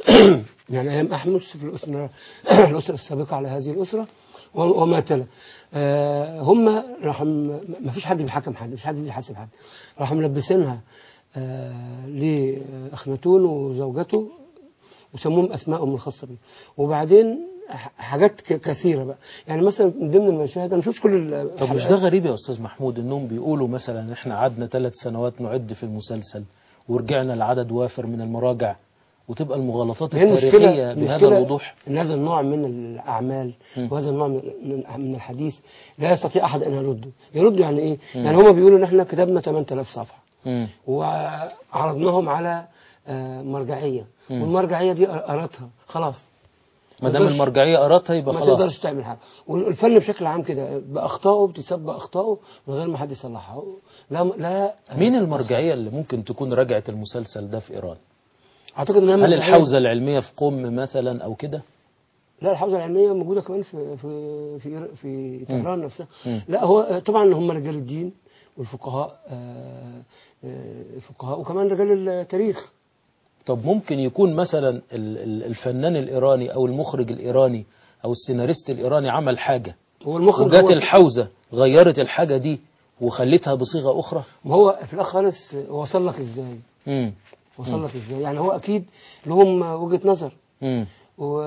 Speaker 5: يعني ايام احمس في الاسره الاسره السابقه على هذه الاسره و- وما تلا آه، هم راحوا م- ما فيش حد بيحكم حد مفيش حد بيحاسب حد راحوا ملبسينها آه، لاخناتون وزوجته وسموهم اسمائهم الخاصه بيه وبعدين ح- حاجات ك- كثيره بقى يعني مثلا من ضمن المشاهد انا ما شفتش كل ال-
Speaker 1: طب مش
Speaker 5: الحلقات.
Speaker 1: ده غريب يا استاذ محمود انهم بيقولوا مثلا احنا قعدنا ثلاث سنوات نعد في المسلسل ورجعنا لعدد وافر من المراجع وتبقى المغالطات
Speaker 5: هي
Speaker 1: التاريخية
Speaker 5: المشكلة-
Speaker 1: بهذا
Speaker 5: المشكلة
Speaker 1: الوضوح
Speaker 5: ان هذا النوع من الاعمال
Speaker 1: مم.
Speaker 5: وهذا النوع من من- من الحديث لا يستطيع احد ان يرده يرده يعني ايه
Speaker 1: مم.
Speaker 5: يعني هما بيقولوا ان احنا كتبنا 8000 صفحه
Speaker 1: مم.
Speaker 5: وعرضناهم على آه، مرجعيه
Speaker 1: مم.
Speaker 5: والمرجعيه دي قراتها خلاص
Speaker 1: ما دام
Speaker 5: تقدرش-
Speaker 1: المرجعية قراتها يبقى
Speaker 5: ما
Speaker 1: خلاص
Speaker 5: تقدرش تعمل حاجه والفن بشكل عام كده باخطائه بتتسبب باخطائه من غير ما حد يصلحها لا لا
Speaker 1: مين المرجعية اللي ممكن تكون راجعت المسلسل ده في إيران؟
Speaker 5: اعتقد ان
Speaker 1: هل
Speaker 5: مرجعية-
Speaker 1: الحوزة العلمية في قم مثلا أو كده؟
Speaker 5: لا الحوزه العلميه موجوده كمان في في في في طهران نفسها
Speaker 1: مم.
Speaker 5: لا هو طبعا هم رجال الدين والفقهاء آه، آه، الفقهاء وكمان رجال التاريخ
Speaker 1: طب ممكن يكون مثلا ال- ال- الفنان الإيراني أو المخرج الإيراني أو السيناريست الإيراني عمل حاجة
Speaker 5: هو المخرج
Speaker 1: وجات
Speaker 5: هو-
Speaker 1: الحوزة غيرت الحاجة دي وخلتها بصيغة أخرى
Speaker 5: ما هو في الاخر خالص وصل لك ازاي
Speaker 1: مم.
Speaker 5: وصل لك ازاي يعني هو اكيد لهم وجهه نظر
Speaker 1: مم.
Speaker 5: و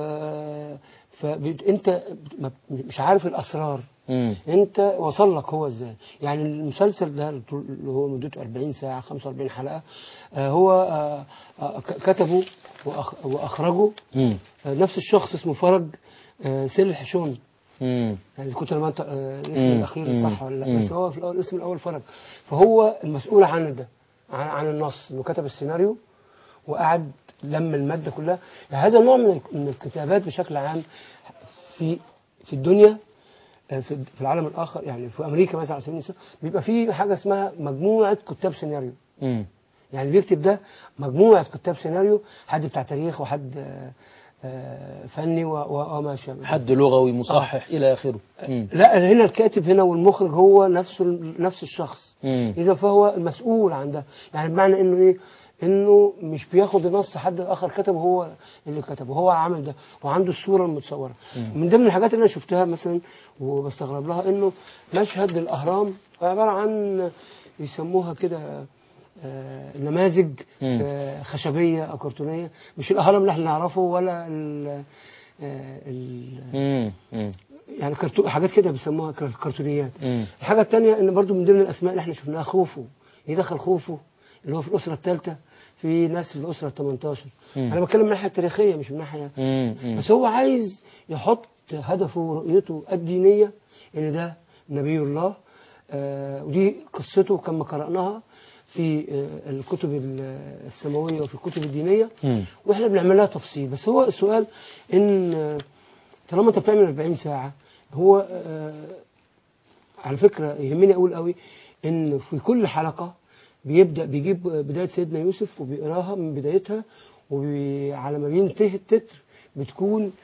Speaker 5: فانت مش عارف الاسرار
Speaker 1: مم.
Speaker 5: انت وصل لك هو ازاي يعني المسلسل ده اللي هو مدته 40 ساعه 45 حلقه آه، هو آه، آه، ك- كتبه وأخ- واخرجه
Speaker 1: مم.
Speaker 5: آه، نفس الشخص اسمه فرج آه، سلح شون
Speaker 1: مم.
Speaker 5: يعني كنت انا منطق آه، الاسم
Speaker 1: مم.
Speaker 5: الاخير
Speaker 1: مم.
Speaker 5: صح ولا لا
Speaker 1: مم.
Speaker 5: بس هو في الاول الاسم الاول فرج فهو المسؤول عن ده عن, عن النص انه كتب السيناريو وقعد لم الماده كلها هذا النوع من من الكتابات بشكل عام في في الدنيا آه، في في العالم الاخر يعني في امريكا مثلا على سبيل المثال بيبقى في حاجه اسمها مجموعه كتاب سيناريو
Speaker 1: مم.
Speaker 5: يعني اللي بيكتب ده مجموعه كتاب سيناريو حد بتاع تاريخ وحد آه، آه، فني و- و- وما شابه
Speaker 1: حد لغوي مصحح إلى آخره مم.
Speaker 5: لا هنا الكاتب هنا والمخرج هو نفسه نفس الشخص
Speaker 1: مم.
Speaker 5: اذا فهو المسؤول عن ده يعني بمعنى انه ايه انه مش بياخد نص حد الاخر كتبه هو اللي كتبه هو عامل ده وعنده الصوره المتصوره
Speaker 1: مم.
Speaker 5: من ضمن الحاجات اللي انا شفتها مثلا وبستغرب لها انه مشهد للاهرام عباره عن يسموها كده آه، نماذج
Speaker 1: مم.
Speaker 5: آه، خشبيه او كرتونيه مش الاهرام اللي احنا نعرفه ولا ال- آه، ال-
Speaker 1: مم. مم.
Speaker 5: يعني كرتو حاجات كده بيسموها كر- كرتونيات
Speaker 1: مم.
Speaker 5: الحاجة التانية ان برضو من ضمن الاسماء اللي احنا شفناها خوفو يدخل خوفو اللي هو في الاسرة الثالثة في ناس في الاسرة ال 18
Speaker 1: مم.
Speaker 5: انا بتكلم من الناحية التاريخية مش من ناحية
Speaker 1: مم. مم.
Speaker 5: بس هو عايز يحط هدفه ورؤيته الدينية إن ده نبي الله آه، ودي قصته كما قرأناها في آه، الكتب ال- السماوية وفي الكتب الدينية
Speaker 1: مم.
Speaker 5: واحنا بنعمل لها تفصيل بس هو السؤال ان آه، طالما انت بتعمل 40 ساعة هو آه، على فكرة يهمني اقول قوي ان في كل حلقة بيبدأ بيجيب بداية سيدنا يوسف وبيقراها من بدايتها وعلى ما بينتهي التتر بتكون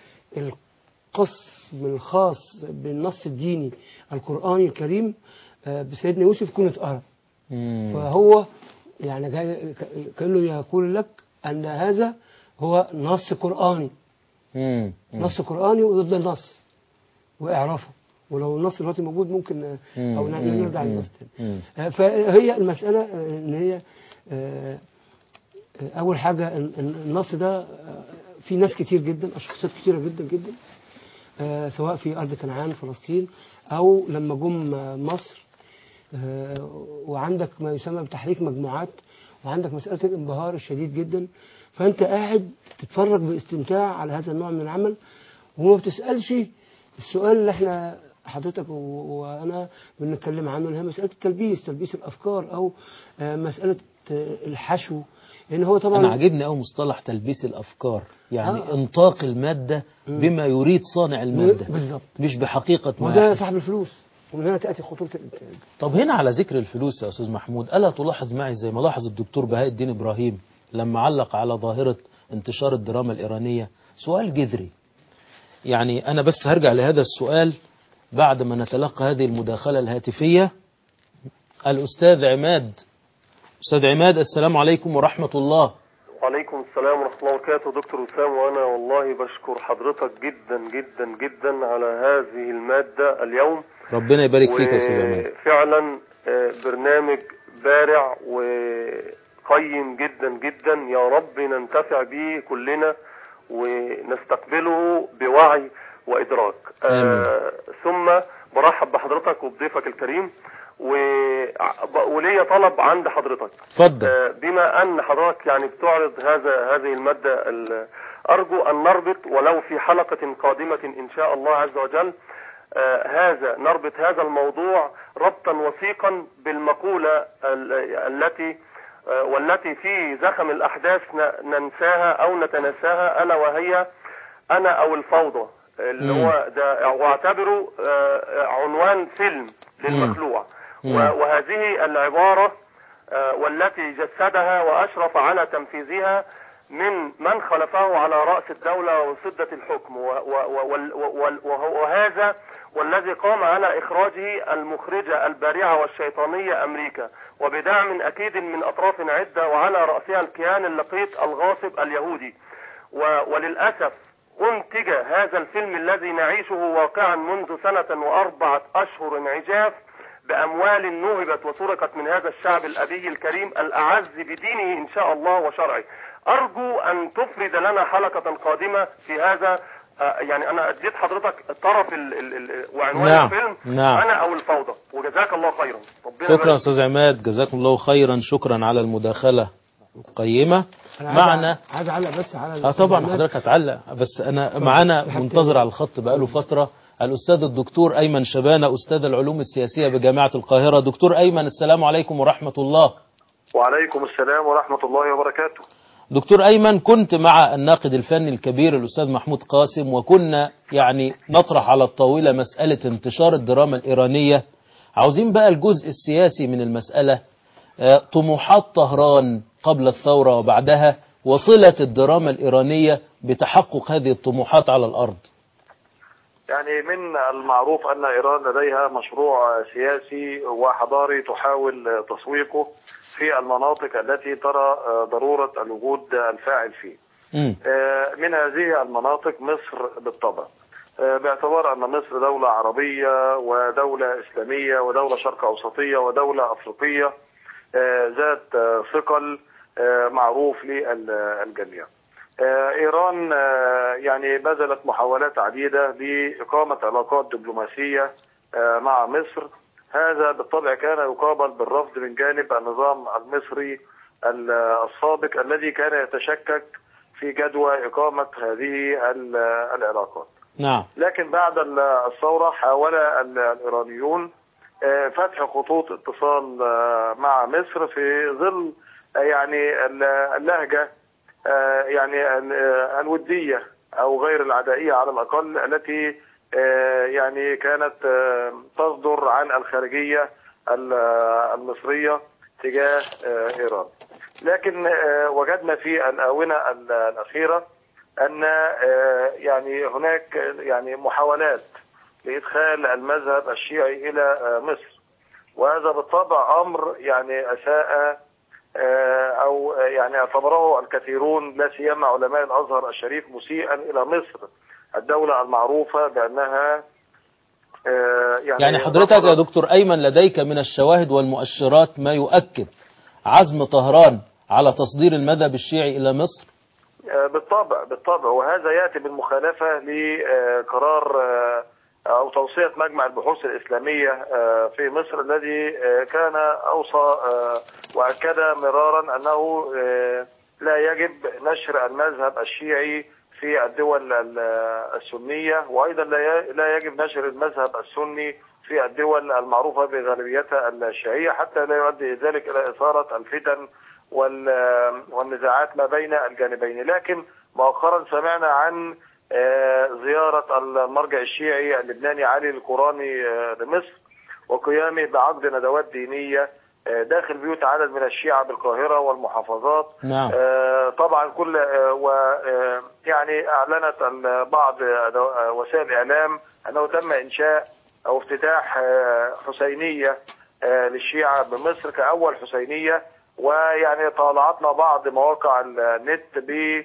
Speaker 5: القسم الخاص بالنص الديني القرآني الكريم آه، بسيدنا يوسف يكون اتقرا
Speaker 1: مم.
Speaker 5: فهو يعني جاي ك- كأنه يقول لك أن هذا هو نص قرآني
Speaker 1: مم. مم.
Speaker 5: نص قرآني وضد النص وإعرافه ولو النص دلوقتي موجود ممكن آه، أو
Speaker 1: مم.
Speaker 5: ن- نرجع
Speaker 1: مم.
Speaker 5: للنص تاني
Speaker 1: مم.
Speaker 5: آه، فهي المسألة آه، إن هي آه، آه، أول حاجة إن- إن النص ده آه، في ناس كتير جدا أشخاصات كتيرة جدا جدا آه، سواء في أرض كنعان فلسطين أو لما جم آه، مصر آه، وعندك ما يسمى بتحريك مجموعات وعندك مسألة الانبهار الشديد جدا فأنت قاعد تتفرج باستمتاع على هذا النوع من العمل وما بتسألش السؤال اللي احنا حضرتك و- وأنا بنتكلم عنه اللي هي مسألة التلبيس تلبيس الأفكار أو آه، مسألة آه، الحشو لأن هو طبعا
Speaker 1: أنا عاجبني أوي مصطلح تلبيس الأفكار يعني
Speaker 5: آه.
Speaker 1: انطاق المادة بما يريد صانع المادة
Speaker 5: بالظبط
Speaker 1: مش بحقيقة ما
Speaker 5: وده
Speaker 1: يحدث.
Speaker 5: صاحب الفلوس ومن هنا تأتي خطورة الإنتاج
Speaker 1: طب هنا على ذكر الفلوس يا أستاذ محمود ألا تلاحظ معي زي ما لاحظ الدكتور بهاء الدين إبراهيم لما علق على ظاهرة انتشار الدراما الإيرانية سؤال جذري يعني أنا بس هرجع لهذا السؤال بعد ما نتلقى هذه المداخلة الهاتفية الأستاذ عماد أستاذ عماد السلام عليكم ورحمة الله
Speaker 14: وعليكم السلام ورحمة الله وبركاته دكتور وسام وأنا والله بشكر حضرتك جدا جدا جدا على هذه المادة اليوم
Speaker 1: ربنا يبارك فيك يا أستاذ عماد
Speaker 14: وفعلا آه، برنامج بارع وقيم جدا جدا يا رب ننتفع به كلنا ونستقبله بوعي وإدراك آه ثم برحب بحضرتك وبضيفك الكريم و- وليا طلب عند حضرتك
Speaker 1: اتفضل
Speaker 14: آه، بما ان حضرتك يعني بتعرض هذا هذه الماده ال- ارجو ان نربط ولو في حلقه قادمه ان شاء الله عز وجل آه، هذا نربط هذا الموضوع ربطا وثيقا بالمقوله ال- التي آه، والتي في زخم الاحداث ن- ننساها او نتناساها الا وهي انا او الفوضى اللي
Speaker 15: مم.
Speaker 14: هو ده واعتبره آه، عنوان فيلم للمخلوع
Speaker 15: مم.
Speaker 14: و- وهذه العبارة آه، والتي جسدها وأشرف على تنفيذها من من خلفه على رأس الدولة وسدة الحكم و- و- و- وال- وال- وهو- وهذا والذي قام على إخراجه المخرجة البارعة والشيطانية أمريكا وبدعم أكيد من أطراف عدة وعلى رأسها الكيان اللقيط الغاصب اليهودي و- وللأسف أنتج هذا الفيلم الذي نعيشه واقعا منذ سنة وأربعة أشهر عجاف بأموال نهبت وسرقت من هذا الشعب الأبي الكريم الأعز بدينه إن شاء الله وشرعه أرجو أن تفرد لنا حلقة قادمة في هذا آه، يعني أنا أديت حضرتك طرف ال ال ال وعنوان
Speaker 1: نعم،
Speaker 14: الفيلم
Speaker 1: نعم.
Speaker 14: أنا أو الفوضى وجزاك الله خيرا ربنا
Speaker 1: شكرا
Speaker 14: يبارك
Speaker 1: أستاذ عماد جزاكم الله خيرا شكرا على المداخلة القيمة
Speaker 5: أنا عايز
Speaker 1: معنا
Speaker 5: أع- عايز أعلق بس على
Speaker 1: اه
Speaker 5: الأستاذ
Speaker 1: طبعا
Speaker 5: عماد.
Speaker 1: حضرتك هتعلق بس انا
Speaker 5: اتفضل.
Speaker 1: معانا
Speaker 5: في حد
Speaker 1: منتظر
Speaker 5: تاني.
Speaker 1: على الخط بقاله فتره الاستاذ الدكتور ايمن شبانه استاذ العلوم السياسيه بجامعه القاهره دكتور ايمن السلام عليكم ورحمه الله
Speaker 15: وعليكم السلام ورحمة الله وبركاته
Speaker 1: دكتور ايمن كنت مع الناقد الفني الكبير الاستاذ محمود قاسم وكنا يعني نطرح على الطاوله مساله انتشار الدراما الايرانيه عاوزين بقى الجزء السياسي من المساله آه، طموحات طهران قبل الثوره وبعدها وصله الدراما الايرانيه بتحقق هذه الطموحات على الارض
Speaker 15: يعني من المعروف أن إيران لديها مشروع سياسي وحضاري تحاول تسويقه في المناطق التي ترى ضرورة الوجود الفاعل فيه آه، من هذه المناطق مصر بالطبع آه، باعتبار أن مصر دولة عربية ودولة إسلامية ودولة شرق أوسطية ودولة أفريقية آه، ذات آه، ثقل آه، معروف للجميع آه، إيران آه، يعني بذلت محاولات عديدة لإقامة علاقات دبلوماسية آه، مع مصر هذا بالطبع كان يقابل بالرفض من جانب النظام المصري ال- السابق الذي كان يتشكك في جدوى إقامة هذه ال- العلاقات
Speaker 1: نعم
Speaker 15: لكن بعد ال- الثورة حاول ال- الإيرانيون آه، فتح خطوط اتصال آه، مع مصر في ظل آه، يعني ال- اللهجة آه، يعني ال- آه، الودية أو غير العدائية على الأقل التي آه، يعني كانت آه، تصدر عن الخارجية ال- آه، المصرية تجاه آه، إيران لكن آه، وجدنا في الآونة ال- الأخيرة أن آه، يعني هناك يعني محاولات لإدخال المذهب الشيعي إلى آه، مصر وهذا بالطبع أمر يعني أساء آه، أو آه، يعني اعتبره الكثيرون لا سيما علماء الأزهر الشريف مسيئا إلى مصر الدولة المعروفة بأنها آه، يعني,
Speaker 1: يعني حضرتك يا دكتور أيمن لديك من الشواهد والمؤشرات ما يؤكد عزم طهران على تصدير المذهب الشيعي إلى مصر
Speaker 15: آه، بالطبع بالطبع وهذا ياتي بالمخالفه لقرار آه، او توصيه مجمع البحوث الاسلاميه آه، في مصر الذي آه، كان اوصى آه، واكد مرارا انه آه، لا يجب نشر المذهب الشيعي في الدول ال- السنيه وايضا لا ي- لا يجب نشر المذهب السني في الدول المعروفه بغالبيتها الشيعيه حتى لا يؤدي ذلك الى اثاره الفتن وال- والنزاعات ما بين الجانبين لكن مؤخرا سمعنا عن آه، زيارة المرجع الشيعي اللبناني علي القراني آه، لمصر وقيامه بعقد ندوات دينية آه، داخل بيوت عدد من الشيعة بالقاهرة والمحافظات
Speaker 1: نعم.
Speaker 15: آه، طبعا كل آه، و آه، يعني اعلنت ال- بعض آه، آه، وسائل الاعلام انه تم انشاء او افتتاح آه، حسينيه آه، للشيعه بمصر كاول حسينيه ويعني طالعتنا بعض مواقع النت ب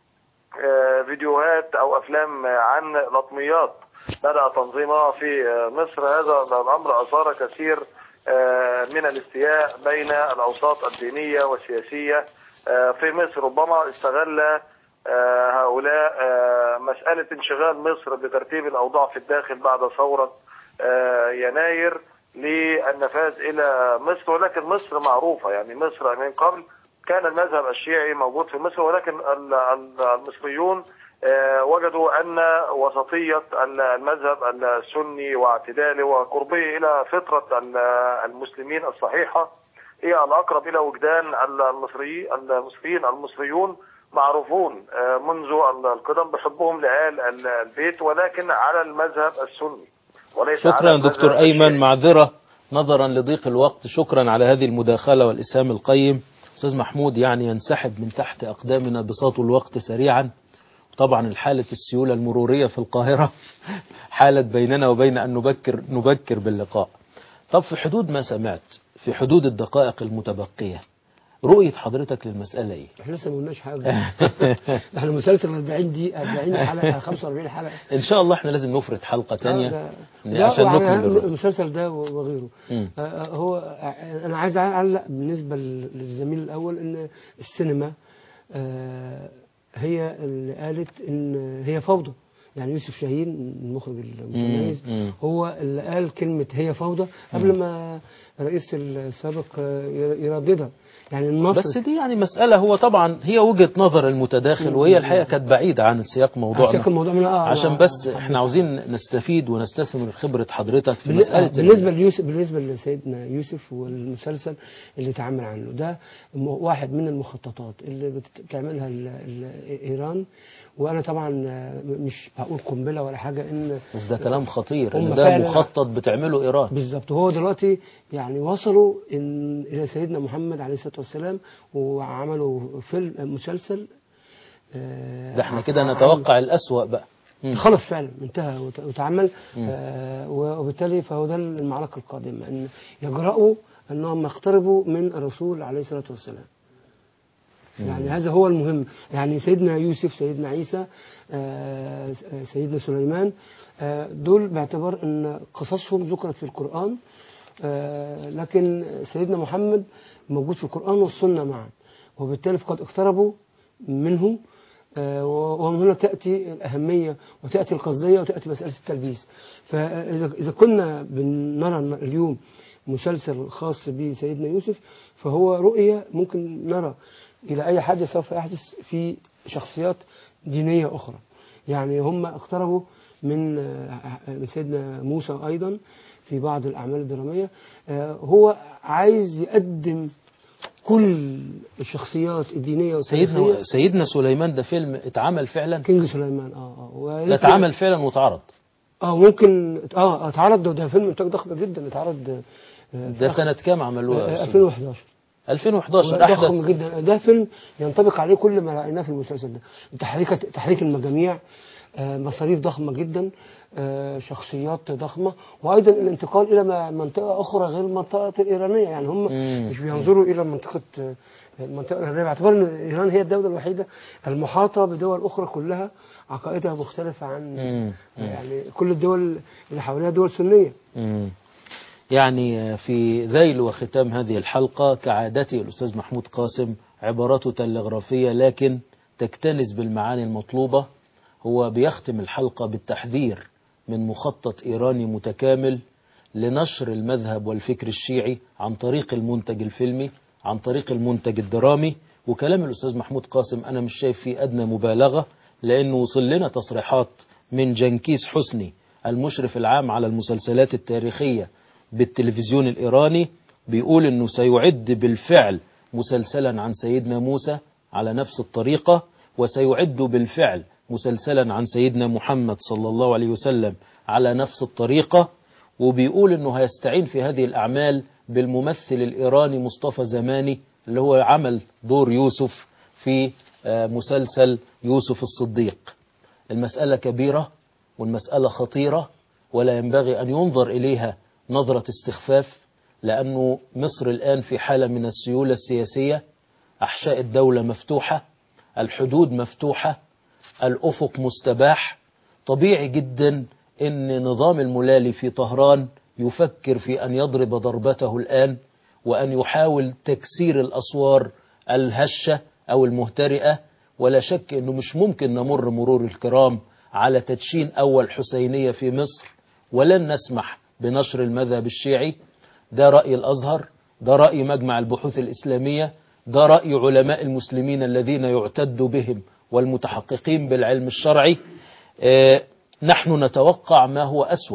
Speaker 15: آه، فيديوهات او افلام آه، عن لطميات بدا تنظيمها في آه، مصر هذا الامر اثار كثير آه، من الاستياء بين الاوساط الدينيه والسياسيه آه، في مصر ربما استغل آه، هؤلاء آه، مساله انشغال مصر بترتيب الاوضاع في الداخل بعد ثوره آه، يناير للنفاذ الى مصر ولكن مصر معروفه يعني مصر من قبل كان المذهب الشيعي موجود في مصر ولكن ال- ال- المصريون آه، وجدوا ان وسطيه ال- المذهب السني واعتداله وقربه الى فطره ال- المسلمين الصحيحه هي الاقرب الى وجدان المصري المصريين المصريون معروفون آه، منذ القدم بحبهم لآل ال- البيت ولكن على المذهب السني وليس على
Speaker 1: شكرا
Speaker 15: المذهب
Speaker 1: دكتور
Speaker 15: الشيعي.
Speaker 1: أيمن معذرة نظرا لضيق الوقت شكرا على هذه المداخلة والإسهام القيم أستاذ محمود يعني ينسحب من تحت أقدامنا بساط الوقت سريعا طبعا الحالة السيولة المرورية في القاهرة حالت بيننا وبين أن نبكر, نبكر باللقاء طب في حدود ما سمعت في حدود الدقائق المتبقية رؤية حضرتك للمسألة إيه؟
Speaker 5: احنا لسه ما قلناش حاجه احنا مسلسل 40 دقيقه 40 حلقه 45 حلقه
Speaker 1: إن شاء الله إحنا لازم نفرد حلقة
Speaker 5: آه،
Speaker 1: تانية
Speaker 5: ده-
Speaker 1: ن-
Speaker 5: لا،
Speaker 1: عشان
Speaker 5: وعلى
Speaker 1: نكمل
Speaker 5: أهم
Speaker 1: الرؤية
Speaker 5: المسلسل ده وغيره
Speaker 1: مم.
Speaker 5: آه، آه، هو آه، انا عايز اعلق بالنسبه لل- للزميل الاول ان السينما آه، هي اللي قالت ان هي فوضى يعني يوسف شاهين المخرج المتميز
Speaker 1: مم. مم.
Speaker 5: هو اللي قال كلمه هي فوضى قبل ما الرئيس السابق آه، يرددها يعني مصر
Speaker 1: بس دي يعني مسألة هو طبعا هي وجهة نظر المتداخل
Speaker 5: مم.
Speaker 1: وهي الحقيقة كانت بعيدة عن سياق موضوعنا
Speaker 5: سياق الموضوع من- آه،
Speaker 1: عشان
Speaker 5: آه،
Speaker 1: بس
Speaker 5: آه،
Speaker 1: احنا عاوزين نستفيد ونستثمر خبرة حضرتك في
Speaker 5: بالن-
Speaker 1: مسألة
Speaker 5: آه، بالنسبة ليوسف بالنسبة لسيدنا يوسف والمسلسل اللي اتعمل عنه ده م- واحد من المخططات اللي بتعملها ال- ال- إيران وأنا طبعا آه، مش هقول قنبلة ولا حاجة إن
Speaker 1: بس ده كلام خطير
Speaker 5: هم
Speaker 1: ان ده
Speaker 5: فعلاً-
Speaker 1: مخطط بتعمله ايران
Speaker 5: بالظبط هو دلوقتي يعني وصلوا إن إلى سيدنا محمد عليه الصلاة والسلام وعملوا فيلم مسلسل آه،
Speaker 1: ده احنا كده
Speaker 5: عن-
Speaker 1: نتوقع الأسوأ بقى مم.
Speaker 5: خلص فعلا انتهى وت- وتعمل
Speaker 1: مم.
Speaker 5: آه وبالتالي فهو ده المعركة القادمة أن يجرؤوا أنهم يقتربوا من الرسول عليه الصلاة والسلام يعني هذا هو المهم يعني سيدنا يوسف سيدنا عيسى آه، سيدنا سليمان آه، دول باعتبار أن قصصهم ذكرت في القرآن آه، لكن سيدنا محمد موجود في القرآن والسنة معا وبالتالي فقد اقتربوا منه آه، ومن هنا تأتي الأهمية وتأتي القصدية وتأتي مسألة التلبيس فإذا إذا كنا بنرى اليوم مسلسل خاص بسيدنا يوسف فهو رؤية ممكن نرى إلى أي حد سوف يحدث في شخصيات دينية أخرى يعني هم اقتربوا من آه، من سيدنا موسى أيضا في بعض الأعمال الدرامية آه، هو عايز يقدم كل الشخصيات الدينية
Speaker 1: سيدنا
Speaker 5: والتاريخية
Speaker 1: سيدنا سليمان ده فيلم اتعمل فعلا
Speaker 5: كينج سليمان اه اه
Speaker 1: ده اتعمل فعلا واتعرض
Speaker 5: اه ممكن اه اتعرض ده, ده فيلم انتاج ضخم جدا اتعرض آه، في
Speaker 1: ده
Speaker 5: آخر-
Speaker 1: سنة كام عملوه يا
Speaker 5: آه،
Speaker 1: أستاذ؟
Speaker 5: 2011
Speaker 1: 2011
Speaker 5: ضخم
Speaker 1: أحدث
Speaker 5: جدا ده فيلم ينطبق عليه كل ما رأيناه في المسلسل ده تحريك تحريك المجاميع آه، مصاريف ضخمة جدا آه، شخصيات ضخمة وأيضا الانتقال إلى م- منطقة أخرى غير المنطقة الإيرانية يعني هم
Speaker 1: مم.
Speaker 5: مش بينظروا إلى منطقة آه، المنطقة الإيرانية باعتبار أن إيران هي الدولة الوحيدة المحاطة بدول أخرى كلها عقائدها مختلفة عن
Speaker 1: مم.
Speaker 5: يعني كل الدول اللي حواليها دول سنية
Speaker 1: مم. يعني في ذيل وختام هذه الحلقة كعادته الأستاذ محمود قاسم عباراته تلغرافية لكن تكتنز بالمعاني المطلوبة هو بيختم الحلقة بالتحذير من مخطط إيراني متكامل لنشر المذهب والفكر الشيعي عن طريق المنتج الفيلمي عن طريق المنتج الدرامي وكلام الأستاذ محمود قاسم أنا مش شايف فيه أدنى مبالغة لأنه وصل لنا تصريحات من جنكيز حسني المشرف العام على المسلسلات التاريخية بالتلفزيون الإيراني بيقول أنه سيعد بالفعل مسلسلا عن سيدنا موسى على نفس الطريقة وسيعد بالفعل مسلسلا عن سيدنا محمد صلى الله عليه وسلم على نفس الطريقة وبيقول أنه هيستعين في هذه الأعمال بالممثل الإيراني مصطفى زماني اللي هو عمل دور يوسف في آه، مسلسل يوسف الصديق المسألة كبيرة والمسألة خطيرة ولا ينبغي أن ينظر إليها نظرة استخفاف لأنه مصر الآن في حالة من السيولة السياسية أحشاء الدولة مفتوحة الحدود مفتوحة الأفق مستباح طبيعي جدا أن نظام الملالي في طهران يفكر في أن يضرب ضربته الآن وأن يحاول تكسير الأسوار الهشة أو المهترئة ولا شك أنه مش ممكن نمر مرور الكرام على تدشين أول حسينية في مصر ولن نسمح بنشر المذهب الشيعي ده رأي الأزهر ده رأي مجمع البحوث الإسلامية ده رأي علماء المسلمين الذين يعتد بهم والمتحققين بالعلم الشرعي آه، نحن نتوقع ما هو أسوأ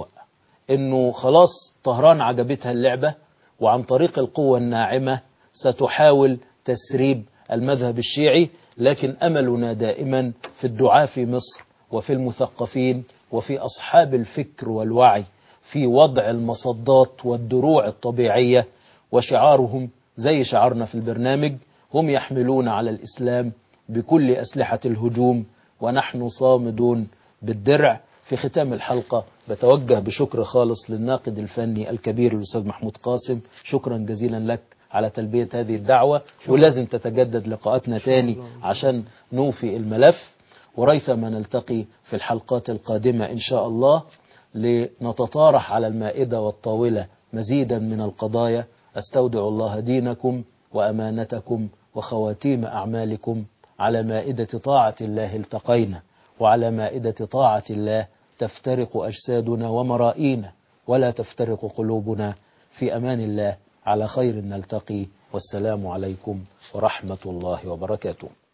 Speaker 1: انه خلاص طهران عجبتها اللعبة وعن طريق القوة الناعمة ستحاول تسريب المذهب الشيعي لكن أملنا دائما في الدعاة في مصر وفي المثقفين وفي أصحاب الفكر والوعي في وضع المصدات والدروع الطبيعية وشعارهم زي شعارنا في البرنامج هم يحملون على الإسلام بكل أسلحة الهجوم ونحن صامدون بالدرع في ختام الحلقة بتوجه بشكر خالص للناقد الفني الكبير الأستاذ محمود قاسم شكرا جزيلا لك على تلبية هذه الدعوة ولازم تتجدد لقاءاتنا تاني عشان نوفي الملف وريثما نلتقي في الحلقات القادمة إن شاء الله لنتطارح على المائدة والطاولة مزيدا من القضايا أستودع الله دينكم وأمانتكم وخواتيم أعمالكم على مائدة طاعة الله التقينا وعلى مائدة طاعة الله تفترق أجسادنا ومرائينا ولا تفترق قلوبنا في أمان الله على خير نلتقي والسلام عليكم ورحمة الله وبركاته